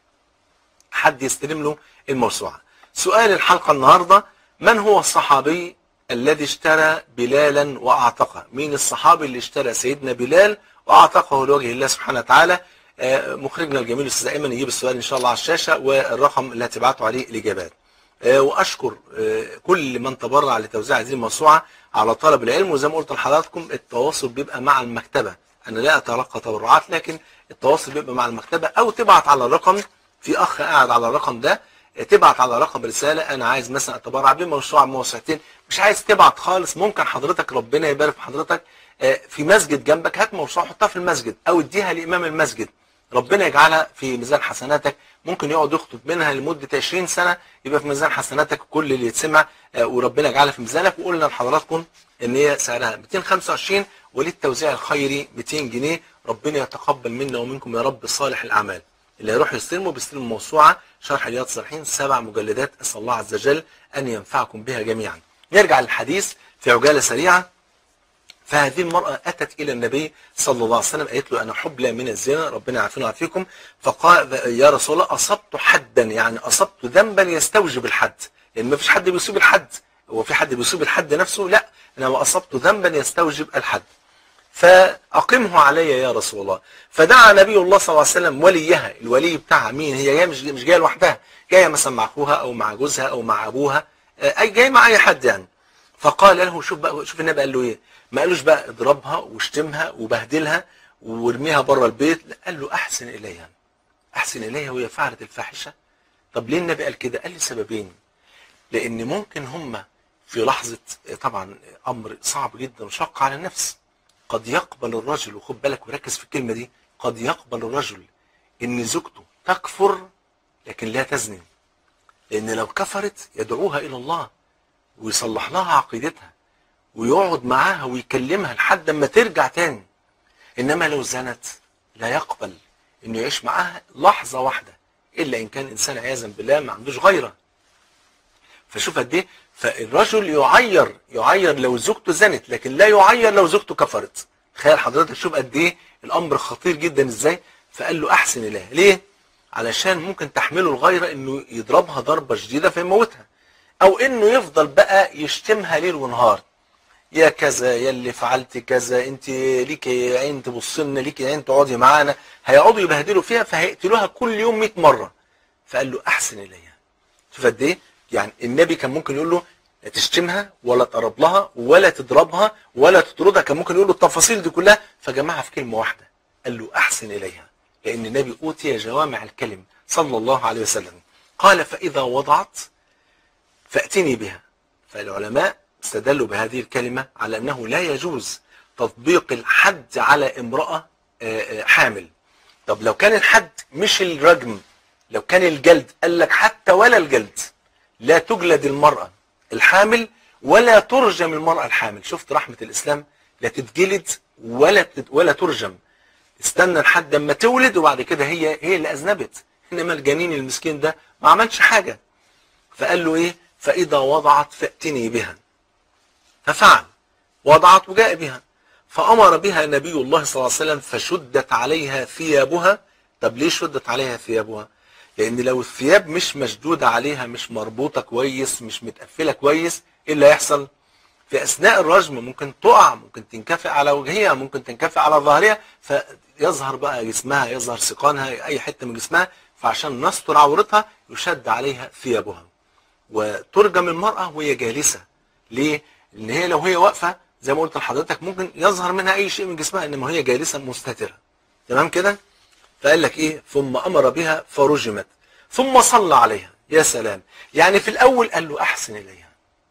حد يستلم له الموسوعة سؤال الحلقة النهاردة من هو الصحابي الذي اشترى بلالا وأعتقه مين الصحابي اللي اشترى سيدنا بلال وأعتقه لوجه الله سبحانه وتعالى آه، مخرجنا الجميل الاستاذ ايمن يجيب السؤال ان شاء الله على الشاشه والرقم اللي هتبعتوا عليه الاجابات آه، واشكر آه، كل من تبرع لتوزيع هذه الموسوعه على طلب العلم وزي ما قلت لحضراتكم التواصل بيبقى مع المكتبه انا لا اتلقى تبرعات لكن التواصل بيبقى مع المكتبه او تبعت على الرقم في اخ قاعد على الرقم ده تبعت على رقم رساله انا عايز مثلا اتبرع بموسوعه موسوعتين مش عايز تبعت خالص ممكن حضرتك ربنا يبارك في حضرتك آه، في مسجد جنبك هات موسوعه حطها في المسجد او اديها لامام المسجد ربنا يجعلها في ميزان حسناتك ممكن يقعد يخطب منها لمده 20 سنه يبقى في ميزان حسناتك كل اللي يتسمع آه، وربنا يجعلها في ميزانك وقلنا لحضراتكم ان هي سعرها 225 وللتوزيع الخيري 200 جنيه ربنا يتقبل منا ومنكم يا رب صالح الاعمال اللي هيروح يستلموا بيستلموا موسوعه شرح رياض الصالحين سبع مجلدات اسال الله عز وجل ان ينفعكم بها جميعا. نرجع للحديث في عجاله سريعه فهذه المرأة أتت إلى النبي صلى الله عليه وسلم قالت له أنا حبلى من الزنا ربنا يعافينا ويعافيكم فقال يا رسول الله أصبت حدا يعني أصبت ذنبا يستوجب الحد لأن ما فيش حد بيصيب الحد هو في حد بيصيب الحد نفسه لا أنا أصبت ذنبا يستوجب الحد فأقمه علي يا رسول الله فدعا نبي الله صلى الله عليه وسلم وليها الولي بتاعها مين هي جايه مش مش جايه لوحدها جايه مثلا مع اخوها او مع جوزها او مع ابوها آه، اي جاي مع اي حد يعني فقال له شوف بقى شوف النبي قال له ايه ما قالوش بقى اضربها واشتمها وبهدلها وارميها بره البيت لا قال له احسن اليها احسن اليها وهي فعلت الفاحشه طب ليه النبي قال كده قال لي سببين لان ممكن هم في لحظه طبعا امر صعب جدا وشق على النفس قد يقبل الرجل وخد بالك وركز في الكلمه دي قد يقبل الرجل ان زوجته تكفر لكن لا تزني لان لو كفرت يدعوها الى الله ويصلح لها عقيدتها ويقعد معاها ويكلمها لحد ما ترجع تاني انما لو زنت لا يقبل انه يعيش معاها لحظه واحده الا ان كان انسان عياذا بالله ما عندوش غيره فشوف قد ايه فالرجل يعير يعير لو زوجته زنت لكن لا يعير لو زوجته كفرت تخيل حضرتك شوف قد ايه الامر خطير جدا ازاي فقال له احسن اليه ليه علشان ممكن تحمله الغيره انه يضربها ضربه شديده فيموتها او انه يفضل بقى يشتمها ليل ونهار يا كذا يا اللي فعلت كذا انت ليكي عين تبص لنا ليكي عين تقعدي معانا هيقعدوا يبهدلوا فيها فهيقتلوها كل يوم 100 مره فقال له احسن اليها شوف قد ايه يعني النبي كان ممكن يقول له لا تشتمها ولا تقرب لها ولا تضربها ولا تطردها كان ممكن يقول له التفاصيل دي كلها فجمعها في كلمه واحده قال له احسن اليها لان النبي اوتي جوامع الكلم صلى الله عليه وسلم قال فاذا وضعت فاتني بها فالعلماء استدلوا بهذه الكلمه على انه لا يجوز تطبيق الحد على امراه آه، آه، حامل طب لو كان الحد مش الرجم لو كان الجلد قال لك حتى ولا الجلد لا تجلد المرأة الحامل ولا ترجم المرأة الحامل شفت رحمة الإسلام لا تتجلد ولا تت- ولا ترجم استنى لحد اما تولد وبعد كده هي هي اللي أذنبت إنما الجنين المسكين ده ما عملش حاجة فقال له إيه فإذا وضعت فأتني بها ففعل وضعت وجاء بها فأمر بها نبي الله صلى الله عليه وسلم فشدت عليها ثيابها طب ليه شدت عليها ثيابها لان لو الثياب مش مشدودة عليها مش مربوطة كويس مش متقفلة كويس ايه اللي هيحصل في اثناء الرجم ممكن تقع ممكن تنكفئ على وجهها ممكن تنكفئ على ظهرها فيظهر بقى جسمها يظهر سيقانها اي حتة من جسمها فعشان نستر عورتها يشد عليها ثيابها وترجم المرأة وهي جالسة ليه؟ لان هي لو هي واقفة زي ما قلت لحضرتك ممكن يظهر منها اي شيء من جسمها انما هي جالسة مستترة تمام كده؟ فقال لك ايه ثم امر بها فرجمت ثم صلى عليها يا سلام يعني في الاول قال له احسن اليها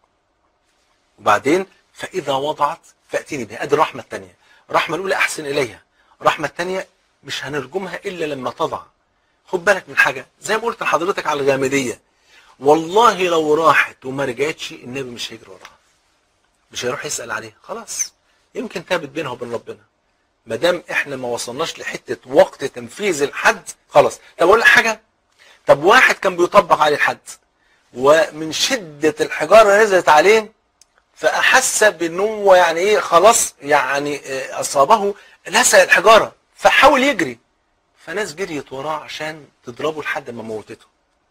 وبعدين فاذا وضعت فاتيني بها ادي الرحمه الثانيه الرحمه الاولى احسن اليها الرحمه الثانيه مش هنرجمها الا لما تضع خد بالك من حاجه زي ما قلت لحضرتك على الغامديه والله لو راحت وما رجعتش النبي مش هيجري وراها مش هيروح يسال عليها خلاص يمكن تابت بينها وبين ربنا ما دام احنا ما وصلناش لحته وقت تنفيذ الحد خلاص طب اقول لك حاجه طب واحد كان بيطبق عليه الحد ومن شده الحجاره نزلت عليه فاحس بان هو يعني ايه خلاص يعني آه، اصابه لسع الحجاره فحاول يجري فناس جريت وراه عشان تضربه لحد ما موتته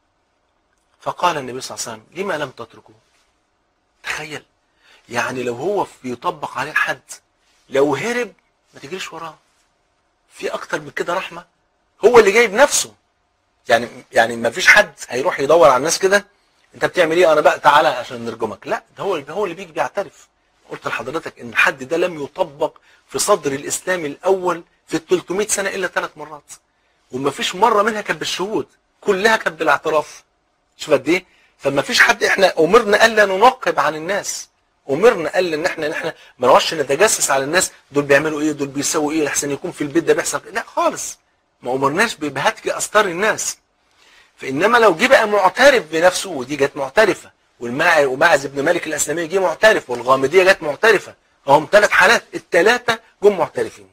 فقال النبي صلى الله عليه وسلم لما لم تتركوه تخيل يعني لو هو بيطبق عليه الحد لو هرب ما تجريش وراه في اكتر من كده رحمه هو اللي جايب نفسه يعني يعني ما فيش حد هيروح يدور على الناس كده انت بتعمل ايه انا بقى تعالى عشان نرجمك لا ده هو هو اللي بيجي بيعترف قلت لحضرتك ان الحد ده لم يطبق في صدر الاسلام الاول في ال 300 سنه الا ثلاث مرات وما فيش مره منها كانت بالشهود كلها كانت بالاعتراف شوف قد ايه فما فيش حد احنا امرنا الا ننقب عن الناس امرنا الا ان احنا ان احنا ما نقعدش نتجسس على الناس دول بيعملوا ايه دول بيسووا ايه احسن يكون في البيت ده بيحصل لا خالص ما امرناش بهتك استار الناس فانما لو جه بقى معترف بنفسه ودي جت معترفه والماعز وماعز بن مالك الاسلمي جه معترف والغامديه جت معترفه هم ثلاث حالات الثلاثه جم معترفين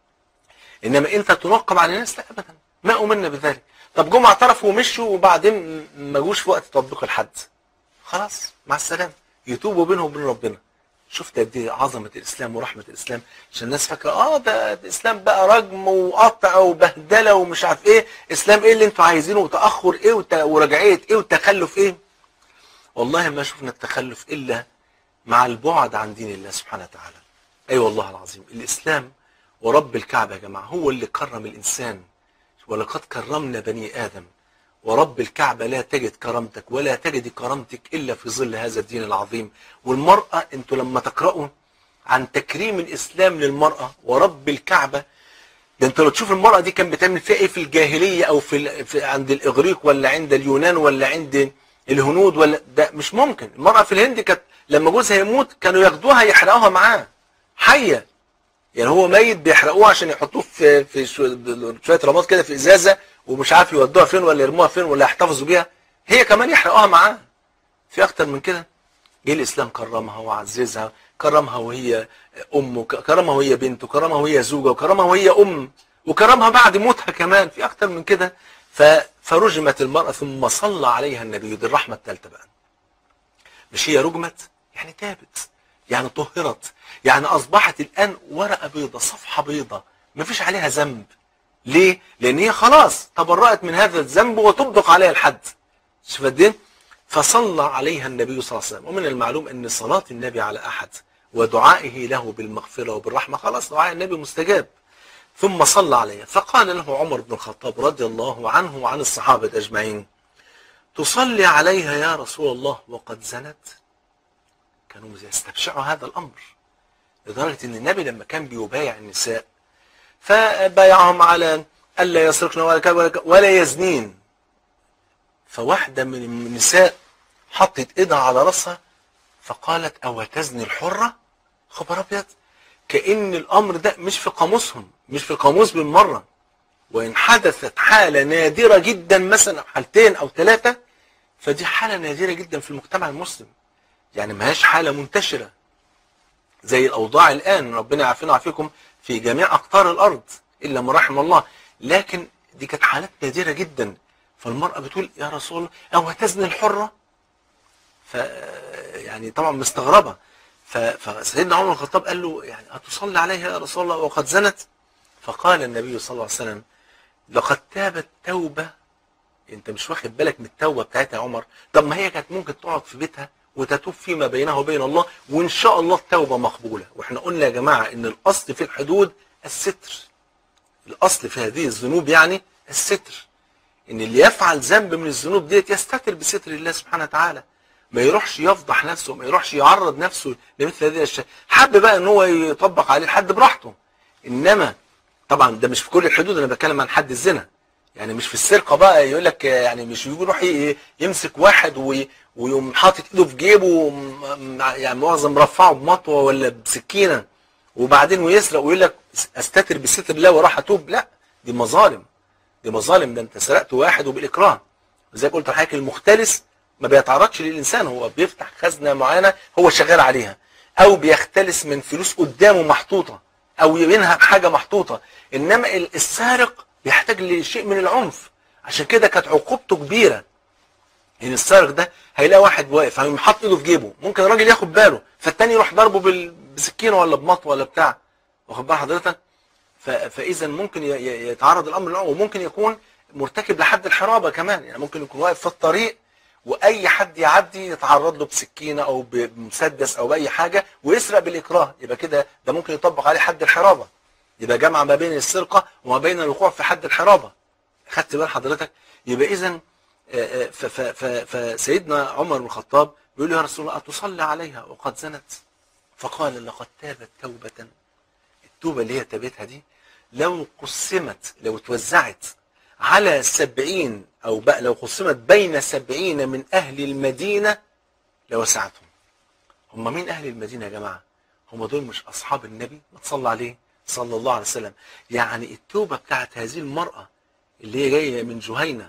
انما انت تنقب على الناس لا ابدا ما امرنا بذلك طب جم اعترفوا ومشوا وبعدين ما جوش في وقت تطبيق الحد خلاص مع السلامه يتوبوا بينهم وبين ربنا شفت قد ايه عظمه الاسلام ورحمه الاسلام عشان الناس فاكره اه ده الاسلام بقى رجم وقطع وبهدله ومش عارف ايه اسلام ايه اللي انتوا عايزينه وتاخر ايه وت- ورجعيه ايه وتخلف ايه والله ما شفنا التخلف الا مع البعد عن دين الله سبحانه وتعالى اي أيوة والله العظيم الاسلام ورب الكعبه يا جماعه هو اللي كرم الانسان ولقد كرمنا بني ادم ورب الكعبة لا تجد كرامتك ولا تجد كرامتك إلا في ظل هذا الدين العظيم والمرأة أنتوا لما تقرأوا عن تكريم الإسلام للمرأة ورب الكعبة ده انت لو تشوف المرأة دي كان بتعمل فيها ايه في الجاهلية او في, ال- في عند الاغريق ولا عند اليونان ولا عند الهنود ولا ده مش ممكن المرأة في الهند كانت لما جوزها يموت كانوا ياخدوها يحرقوها معاه حية يعني هو ميت بيحرقوه عشان يحطوه في في شو- شويه رماد كده في ازازه ومش عارف يودوها فين ولا يرموها فين ولا يحتفظوا بيها هي كمان يحرقوها معاه في اكتر من كده جه الاسلام كرمها وعززها كرمها وهي ام وك- كرمها وهي بنت وكرمها وهي زوجه وكرمها وهي ام وكرمها بعد موتها كمان في اكتر من كده ف- فرجمت المراه ثم صلى عليها النبي دي الرحمه الثالثه بقى مش هي رجمت يعني تابت يعني طهرت يعني اصبحت الان ورقه بيضه صفحه بيضه مفيش عليها ذنب ليه لان هي خلاص تبرأت من هذا الذنب وطبق عليها الحد شوف قد ايه فصلى عليها النبي صلى الله عليه وسلم ومن المعلوم ان صلاه النبي على احد ودعائه له بالمغفره وبالرحمه خلاص دعاء النبي مستجاب ثم صلى عليها فقال له عمر بن الخطاب رضي الله عنه وعن الصحابه اجمعين تصلي عليها يا رسول الله وقد زنت كانوا يستبشعوا هذا الامر لدرجه ان النبي لما كان بيبايع النساء فبايعهم على الا يسرقن ولا كذا ولا, كذا ولا يزنين فواحده من النساء حطت ايدها على راسها فقالت او تزني الحره خبر ابيض كان الامر ده مش في قاموسهم مش في القاموس بالمره وان حدثت حاله نادره جدا مثلا حالتين او ثلاثه فدي حاله نادره جدا في المجتمع المسلم يعني ما هيش حاله منتشره زي الاوضاع الان ربنا يعافينا ويعافيكم في جميع اقطار الارض الا من رحم الله لكن دي كانت حالات نادره جدا فالمراه بتقول يا رسول الله او هتزني الحره ف يعني طبعا مستغربه ف- فسيدنا عمر بن الخطاب قال له يعني اتصلي عليها يا رسول الله وقد زنت فقال النبي صلى الله عليه وسلم لقد تابت توبه انت مش واخد بالك من التوبه بتاعتها يا عمر طب ما هي كانت ممكن تقعد في بيتها وتتوب فيما بينها وبين الله وان شاء الله التوبه مقبوله واحنا قلنا يا جماعه ان الاصل في الحدود الستر الاصل في هذه الذنوب يعني الستر ان اللي يفعل ذنب من الذنوب ديت يستتر بستر الله سبحانه وتعالى ما يروحش يفضح نفسه ما يروحش يعرض نفسه لمثل هذه الاشياء حب بقى ان هو يطبق عليه الحد براحته انما طبعا ده مش في كل الحدود انا بتكلم عن حد الزنا يعني مش في السرقه بقى يقول لك يعني مش يروح ي- يمسك واحد وي- ويقوم حاطط ايده في جيبه وم- يعني معظم مرفعه بمطوه ولا بسكينه وبعدين ويسرق ويقول لك استتر بستر الله وراح اتوب لا دي مظالم دي مظالم ده انت سرقت واحد وبالاكراه زي ما قلت لحضرتك المختلس ما بيتعرضش للانسان هو بيفتح خزنه معينه هو شغال عليها او بيختلس من فلوس قدامه محطوطه او ينهب حاجه محطوطه انما ال- السارق بيحتاج لشيء من العنف عشان كده كانت عقوبته كبيره ان السارق ده هيلاقي واحد واقف هيقوم حاطط ايده في جيبه ممكن الراجل ياخد باله فالتاني يروح ضربه بال- بسكينه ولا بمطوه ولا بتاع واخد بال حضرتك ف- فاذا ممكن ي- ي- يتعرض الامر للعنف وممكن يكون مرتكب لحد الحرابه كمان يعني ممكن يكون واقف في الطريق واي حد يعدي يتعرض له بسكينه او بمسدس او باي حاجه ويسرق بالاكراه يبقى كده ده ممكن يطبق عليه حد الحرابه يبقى جمع ما بين السرقه وما بين الوقوع في حد الحرابه خدت بال حضرتك يبقى اذا فسيدنا عمر بن الخطاب بيقول له يا رسول الله أتصلي عليها وقد زنت فقال لقد تابت توبة التوبة اللي هي تابتها دي لو قسمت لو توزعت على سبعين أو بقى لو قسمت بين سبعين من أهل المدينة لوسعتهم هم مين أهل المدينة يا جماعة هم دول مش أصحاب النبي ما تصلى عليه صلى الله عليه وسلم يعني التوبة بتاعت هذه المرأة اللي هي جاية من جهينة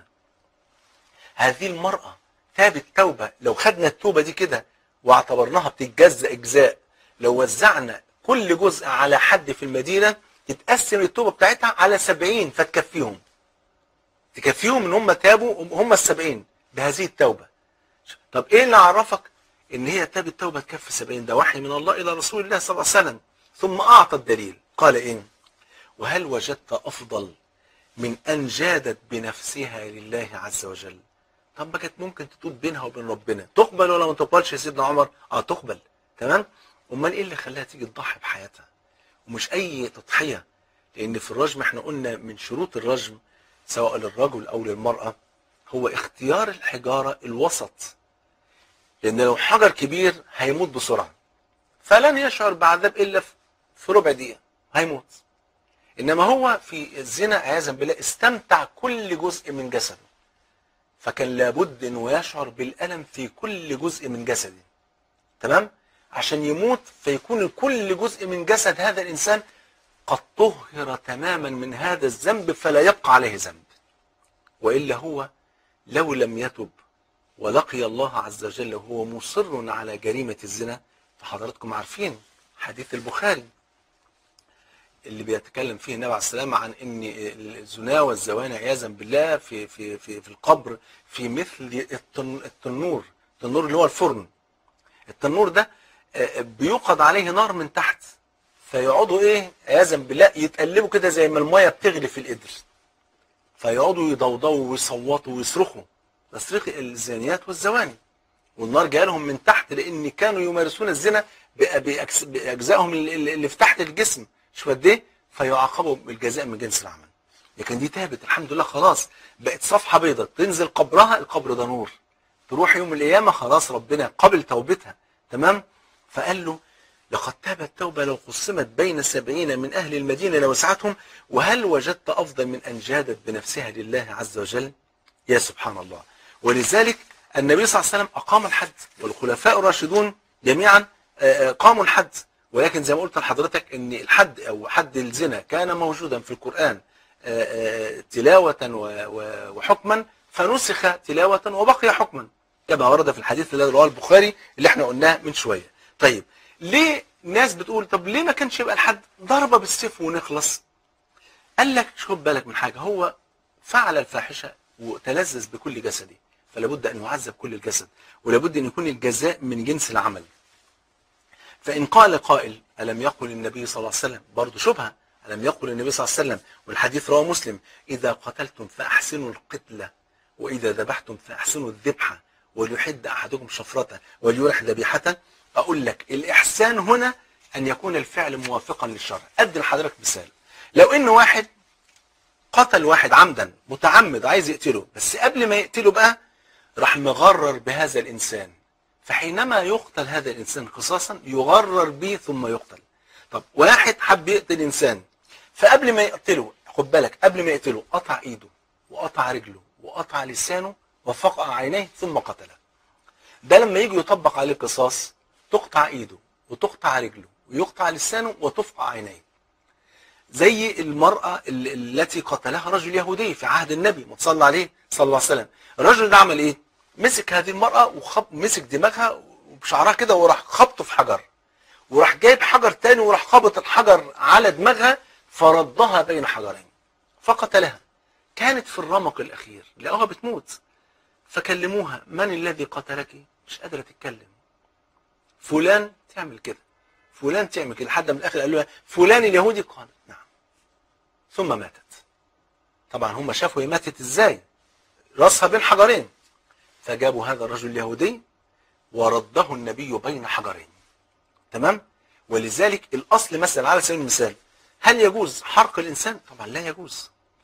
هذه المرأة تابت توبة لو خدنا التوبة دي كده واعتبرناها بتتجزأ أجزاء لو وزعنا كل جزء على حد في المدينة تتقسم التوبة بتاعتها على سبعين فتكفيهم تكفيهم ان هم تابوا هم السبعين بهذه التوبة طب ايه اللي عرفك ان هي تابت توبة تكفي سبعين ده وحي من الله الى رسول الله صلى الله عليه وسلم ثم اعطى الدليل قال ايه وهل وجدت افضل من ان جادت بنفسها لله عز وجل طب ما كانت ممكن تتوب بينها وبين ربنا تقبل ولا ما تقبلش يا سيدنا عمر اه تقبل تمام امال ايه اللي خلاها تيجي تضحي بحياتها ومش اي تضحيه لان في الرجم احنا قلنا من شروط الرجم سواء للرجل او للمراه هو اختيار الحجاره الوسط لان لو حجر كبير هيموت بسرعه فلن يشعر بعذاب الا في ربع دقيقه هيموت انما هو في الزنا عياذا بالله استمتع كل جزء من جسده فكان لابد انه يشعر بالالم في كل جزء من جسده تمام عشان يموت فيكون كل جزء من جسد هذا الانسان قد طهر تماما من هذا الذنب فلا يبقى عليه ذنب والا هو لو لم يتب ولقي الله عز وجل وهو مصر على جريمه الزنا فحضراتكم عارفين حديث البخاري اللي بيتكلم فيه النبي عليه السلام عن ان الزنا والزواني عياذا بالله في في في في القبر في مثل التنور التنور اللي هو الفرن التنور ده بيوقد عليه نار من تحت فيقعدوا ايه عياذا بالله يتقلبوا كده زي ما الميه بتغلي في القدر فيقعدوا يضوضوا ويصوتوا ويصرخوا تصريخ الزانيات والزواني والنار جايه لهم من تحت لان كانوا يمارسون الزنا باجزائهم اللي في تحت الجسم شوف قد ايه فيعاقبوا بالجزاء من جنس العمل لكن دي تابت الحمد لله خلاص بقت صفحه بيضاء تنزل قبرها القبر ده نور تروح يوم القيامه خلاص ربنا قبل توبتها تمام فقال له لقد تابت توبه لو قسمت بين سبعين من اهل المدينه لوسعتهم وهل وجدت افضل من ان جادت بنفسها لله عز وجل يا سبحان الله ولذلك النبي صلى الله عليه وسلم اقام الحد والخلفاء الراشدون جميعا قاموا الحد ولكن زي ما قلت لحضرتك ان الحد او حد الزنا كان موجودا في القرآن تلاوة وحكما فنسخ تلاوة وبقي حكما كما ورد في الحديث الذي رواه البخاري اللي احنا قلناه من شوية طيب ليه ناس بتقول طب ليه ما كانش يبقى الحد ضربة بالسيف ونخلص قال لك خد بالك من حاجة هو فعل الفاحشة وتلذذ بكل جسده فلا بد ان يعذب كل الجسد ولا بد ان يكون الجزاء من جنس العمل فإن قال قائل ألم يقل النبي صلى الله عليه وسلم برضه شبهة ألم يقل النبي صلى الله عليه وسلم والحديث رواه مسلم إذا قتلتم فأحسنوا القتلة وإذا ذبحتم فأحسنوا الذبحة وليحد أحدكم شفرته وليرح ذبيحته أقول لك الإحسان هنا أن يكون الفعل موافقا للشرع أدي لحضرتك مثال لو إن واحد قتل واحد عمدا متعمد عايز يقتله بس قبل ما يقتله بقى راح مغرر بهذا الإنسان فحينما يقتل هذا الإنسان قصاصا يغرر به ثم يقتل طب واحد حب يقتل إنسان فقبل ما يقتله خد بالك قبل ما يقتله قطع إيده وقطع رجله وقطع لسانه وفقع عينيه ثم قتله ده لما يجي يطبق عليه القصاص تقطع إيده وتقطع رجله ويقطع لسانه وتفقع عينيه زي المرأة التي قتلها رجل يهودي في عهد النبي ما تصلى عليه صلى الله عليه وسلم الرجل ده عمل ايه مسك هذه المرأة ومسك دماغها وبشعرها كده وراح خبطه في حجر وراح جايب حجر تاني وراح خبط الحجر على دماغها فردها بين حجرين فقتلها كانت في الرمق الأخير لقوها بتموت فكلموها من الذي قتلك مش قادرة تتكلم فلان تعمل كده فلان تعمل كده لحد من الآخر قال له فلان اليهودي قال نعم ثم ماتت طبعا هم شافوا هي ماتت ازاي راسها بين حجرين فجابوا هذا الرجل اليهودي ورده النبي بين حجرين تمام ولذلك الاصل مثلا على سبيل المثال هل يجوز حرق الانسان طبعا لا يجوز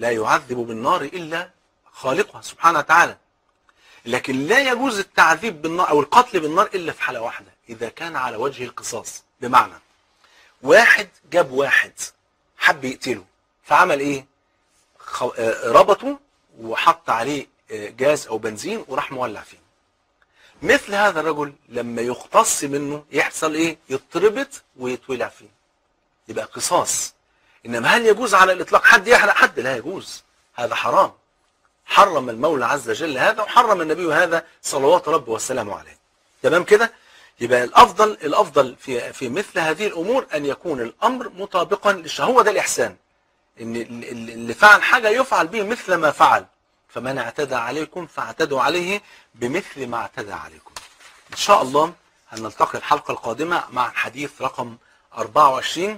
لا يعذب بالنار إلا خالقها سبحانه وتعالى لكن لا يجوز التعذيب بالنار أو القتل بالنار إلا في حالة واحدة إذا كان على وجه القصاص بمعنى واحد جاب واحد حب يقتله فعمل إيه خو... آه، ربطه وحط عليه آه، جاز أو بنزين وراح مولع فيه مثل هذا الرجل لما يقتص منه يحصل ايه يتربط ويتولع فيه يبقى قصاص انما هل يجوز على الاطلاق حد يحرق حد لا يجوز هذا حرام حرم المولى عز وجل هذا وحرم النبي هذا صلوات ربه والسلام عليه تمام كده يبقى الافضل الافضل في في مثل هذه الامور ان يكون الامر مطابقا للشرع هو ده الاحسان ان ال- ال- اللي فعل حاجه يفعل به مثل ما فعل فمن اعتدى عليكم فاعتدوا عليه بمثل ما اعتدى عليكم ان شاء الله هنلتقي الحلقه القادمه مع الحديث رقم 24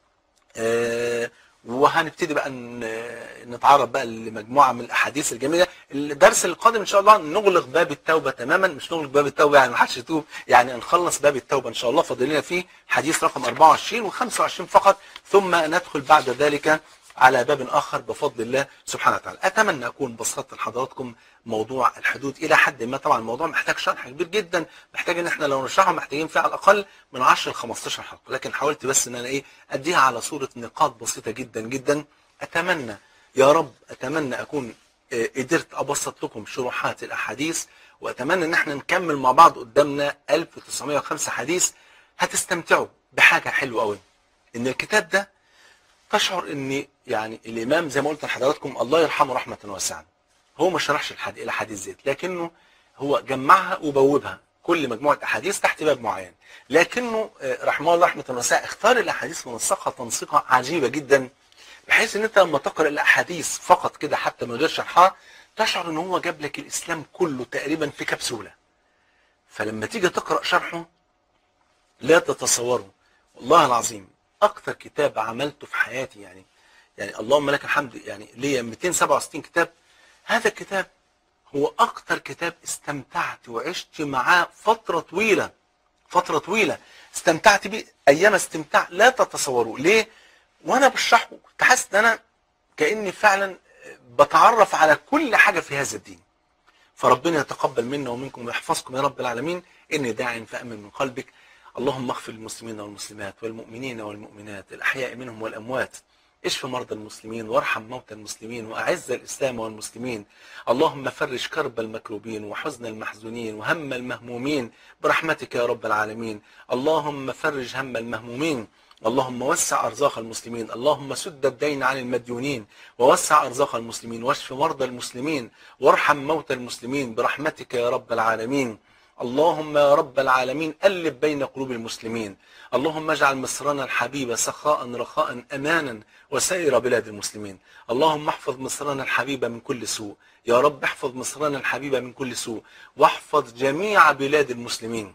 آه، وهنبتدي بقى ن- نتعرض بقى لمجموعه من الاحاديث الجميله الدرس القادم ان شاء الله نغلق باب التوبه تماما مش نغلق باب التوبه يعني ما حدش يتوب يعني نخلص باب التوبه ان شاء الله فاضل لنا فيه حديث رقم 24 و25 فقط ثم ندخل بعد ذلك على باب اخر بفضل الله سبحانه وتعالى اتمنى اكون بسطت لحضراتكم موضوع الحدود الى حد ما طبعا الموضوع محتاج شرح كبير جدا محتاج ان احنا لو نشرحه محتاجين فيه على الاقل من 10 ل 15 حلقه لكن حاولت بس ان انا ايه اديها على صوره نقاط بسيطه جدا جدا اتمنى يا رب اتمنى اكون آه، قدرت ابسط لكم شروحات الاحاديث واتمنى ان احنا نكمل مع بعض قدامنا 1905 حديث هتستمتعوا بحاجه حلوه قوي ان الكتاب ده تشعر ان يعني الامام زي ما قلت لحضراتكم الله يرحمه رحمه واسعه هو ما شرحش الحد- الاحاديث زيت لكنه هو جمعها وبوبها كل مجموعه احاديث تحت باب معين لكنه آه، رحمه الله رحمه واسعه اختار الاحاديث ونسقها تنسيقا عجيبه جدا بحيث ان انت لما تقرا الاحاديث فقط كده حتى من غير شرحها تشعر ان هو جاب لك الاسلام كله تقريبا في كبسوله فلما تيجي تقرا شرحه لا تتصوروا والله العظيم اكتر كتاب عملته في حياتي يعني يعني اللهم لك الحمد يعني ليا 267 كتاب هذا الكتاب هو اكتر كتاب استمتعت وعشت معاه فتره طويله فتره طويله استمتعت بيه ايام استمتاع لا تتصوروا ليه وانا بشرحه كنت حاسس ان انا كاني فعلا بتعرف على كل حاجه في هذا الدين فربنا يتقبل منا ومنكم ويحفظكم يا رب العالمين إني داع فأمن من قلبك اللهم اغفر للمسلمين والمسلمات والمؤمنين والمؤمنات الأحياء منهم والأموات اشف مرضى المسلمين وارحم موتى المسلمين وأعز الإسلام والمسلمين اللهم فرج كرب المكروبين وحزن المحزونين وهم المهمومين برحمتك يا رب العالمين اللهم فرج هم المهمومين اللهم وسع أرزاق المسلمين اللهم سد الدين عن المديونين ووسع أرزاق المسلمين واشف مرضى المسلمين وارحم موتى المسلمين برحمتك يا رب العالمين اللهم يا رب العالمين ألف بين قلوب المسلمين اللهم اجعل مصرنا الحبيبة سخاء رخاء أمانا وسائر بلاد المسلمين اللهم احفظ مصرنا الحبيبة من كل سوء يا رب احفظ مصرنا الحبيبة من كل سوء واحفظ جميع بلاد المسلمين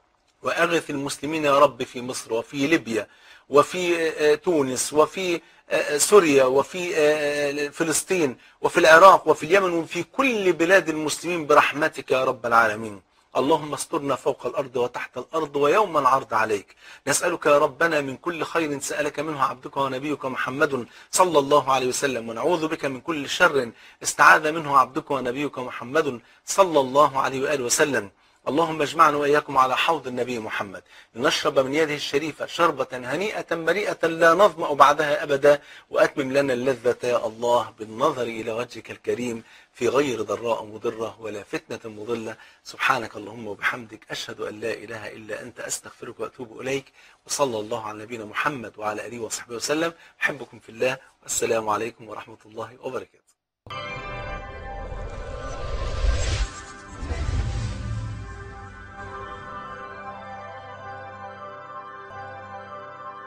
وأغث المسلمين يا رب في مصر وفي ليبيا وفي آه، تونس وفي آه، سوريا وفي آه، فلسطين وفي العراق وفي اليمن وفي كل بلاد المسلمين برحمتك يا رب العالمين اللهم استرنا فوق الأرض وتحت الأرض ويوم العرض عليك نسألك يا ربنا من كل خير سألك منه عبدك ونبيك محمد صلى الله عليه وسلم ونعوذ بك من كل شر استعاذ منه عبدك ونبيك محمد صلى الله عليه وآله وسلم اللهم اجمعنا واياكم على حوض النبي محمد لنشرب من يده الشريفه شربه هنيئه مريئه لا نظما بعدها ابدا واتمم لنا اللذه يا الله بالنظر الى وجهك الكريم في غير ضراء مضره ولا فتنه مضله سبحانك اللهم وبحمدك اشهد ان لا اله الا انت استغفرك واتوب اليك وصلى الله على نبينا محمد وعلى اله وصحبه وسلم احبكم في الله والسلام عليكم ورحمه الله وبركاته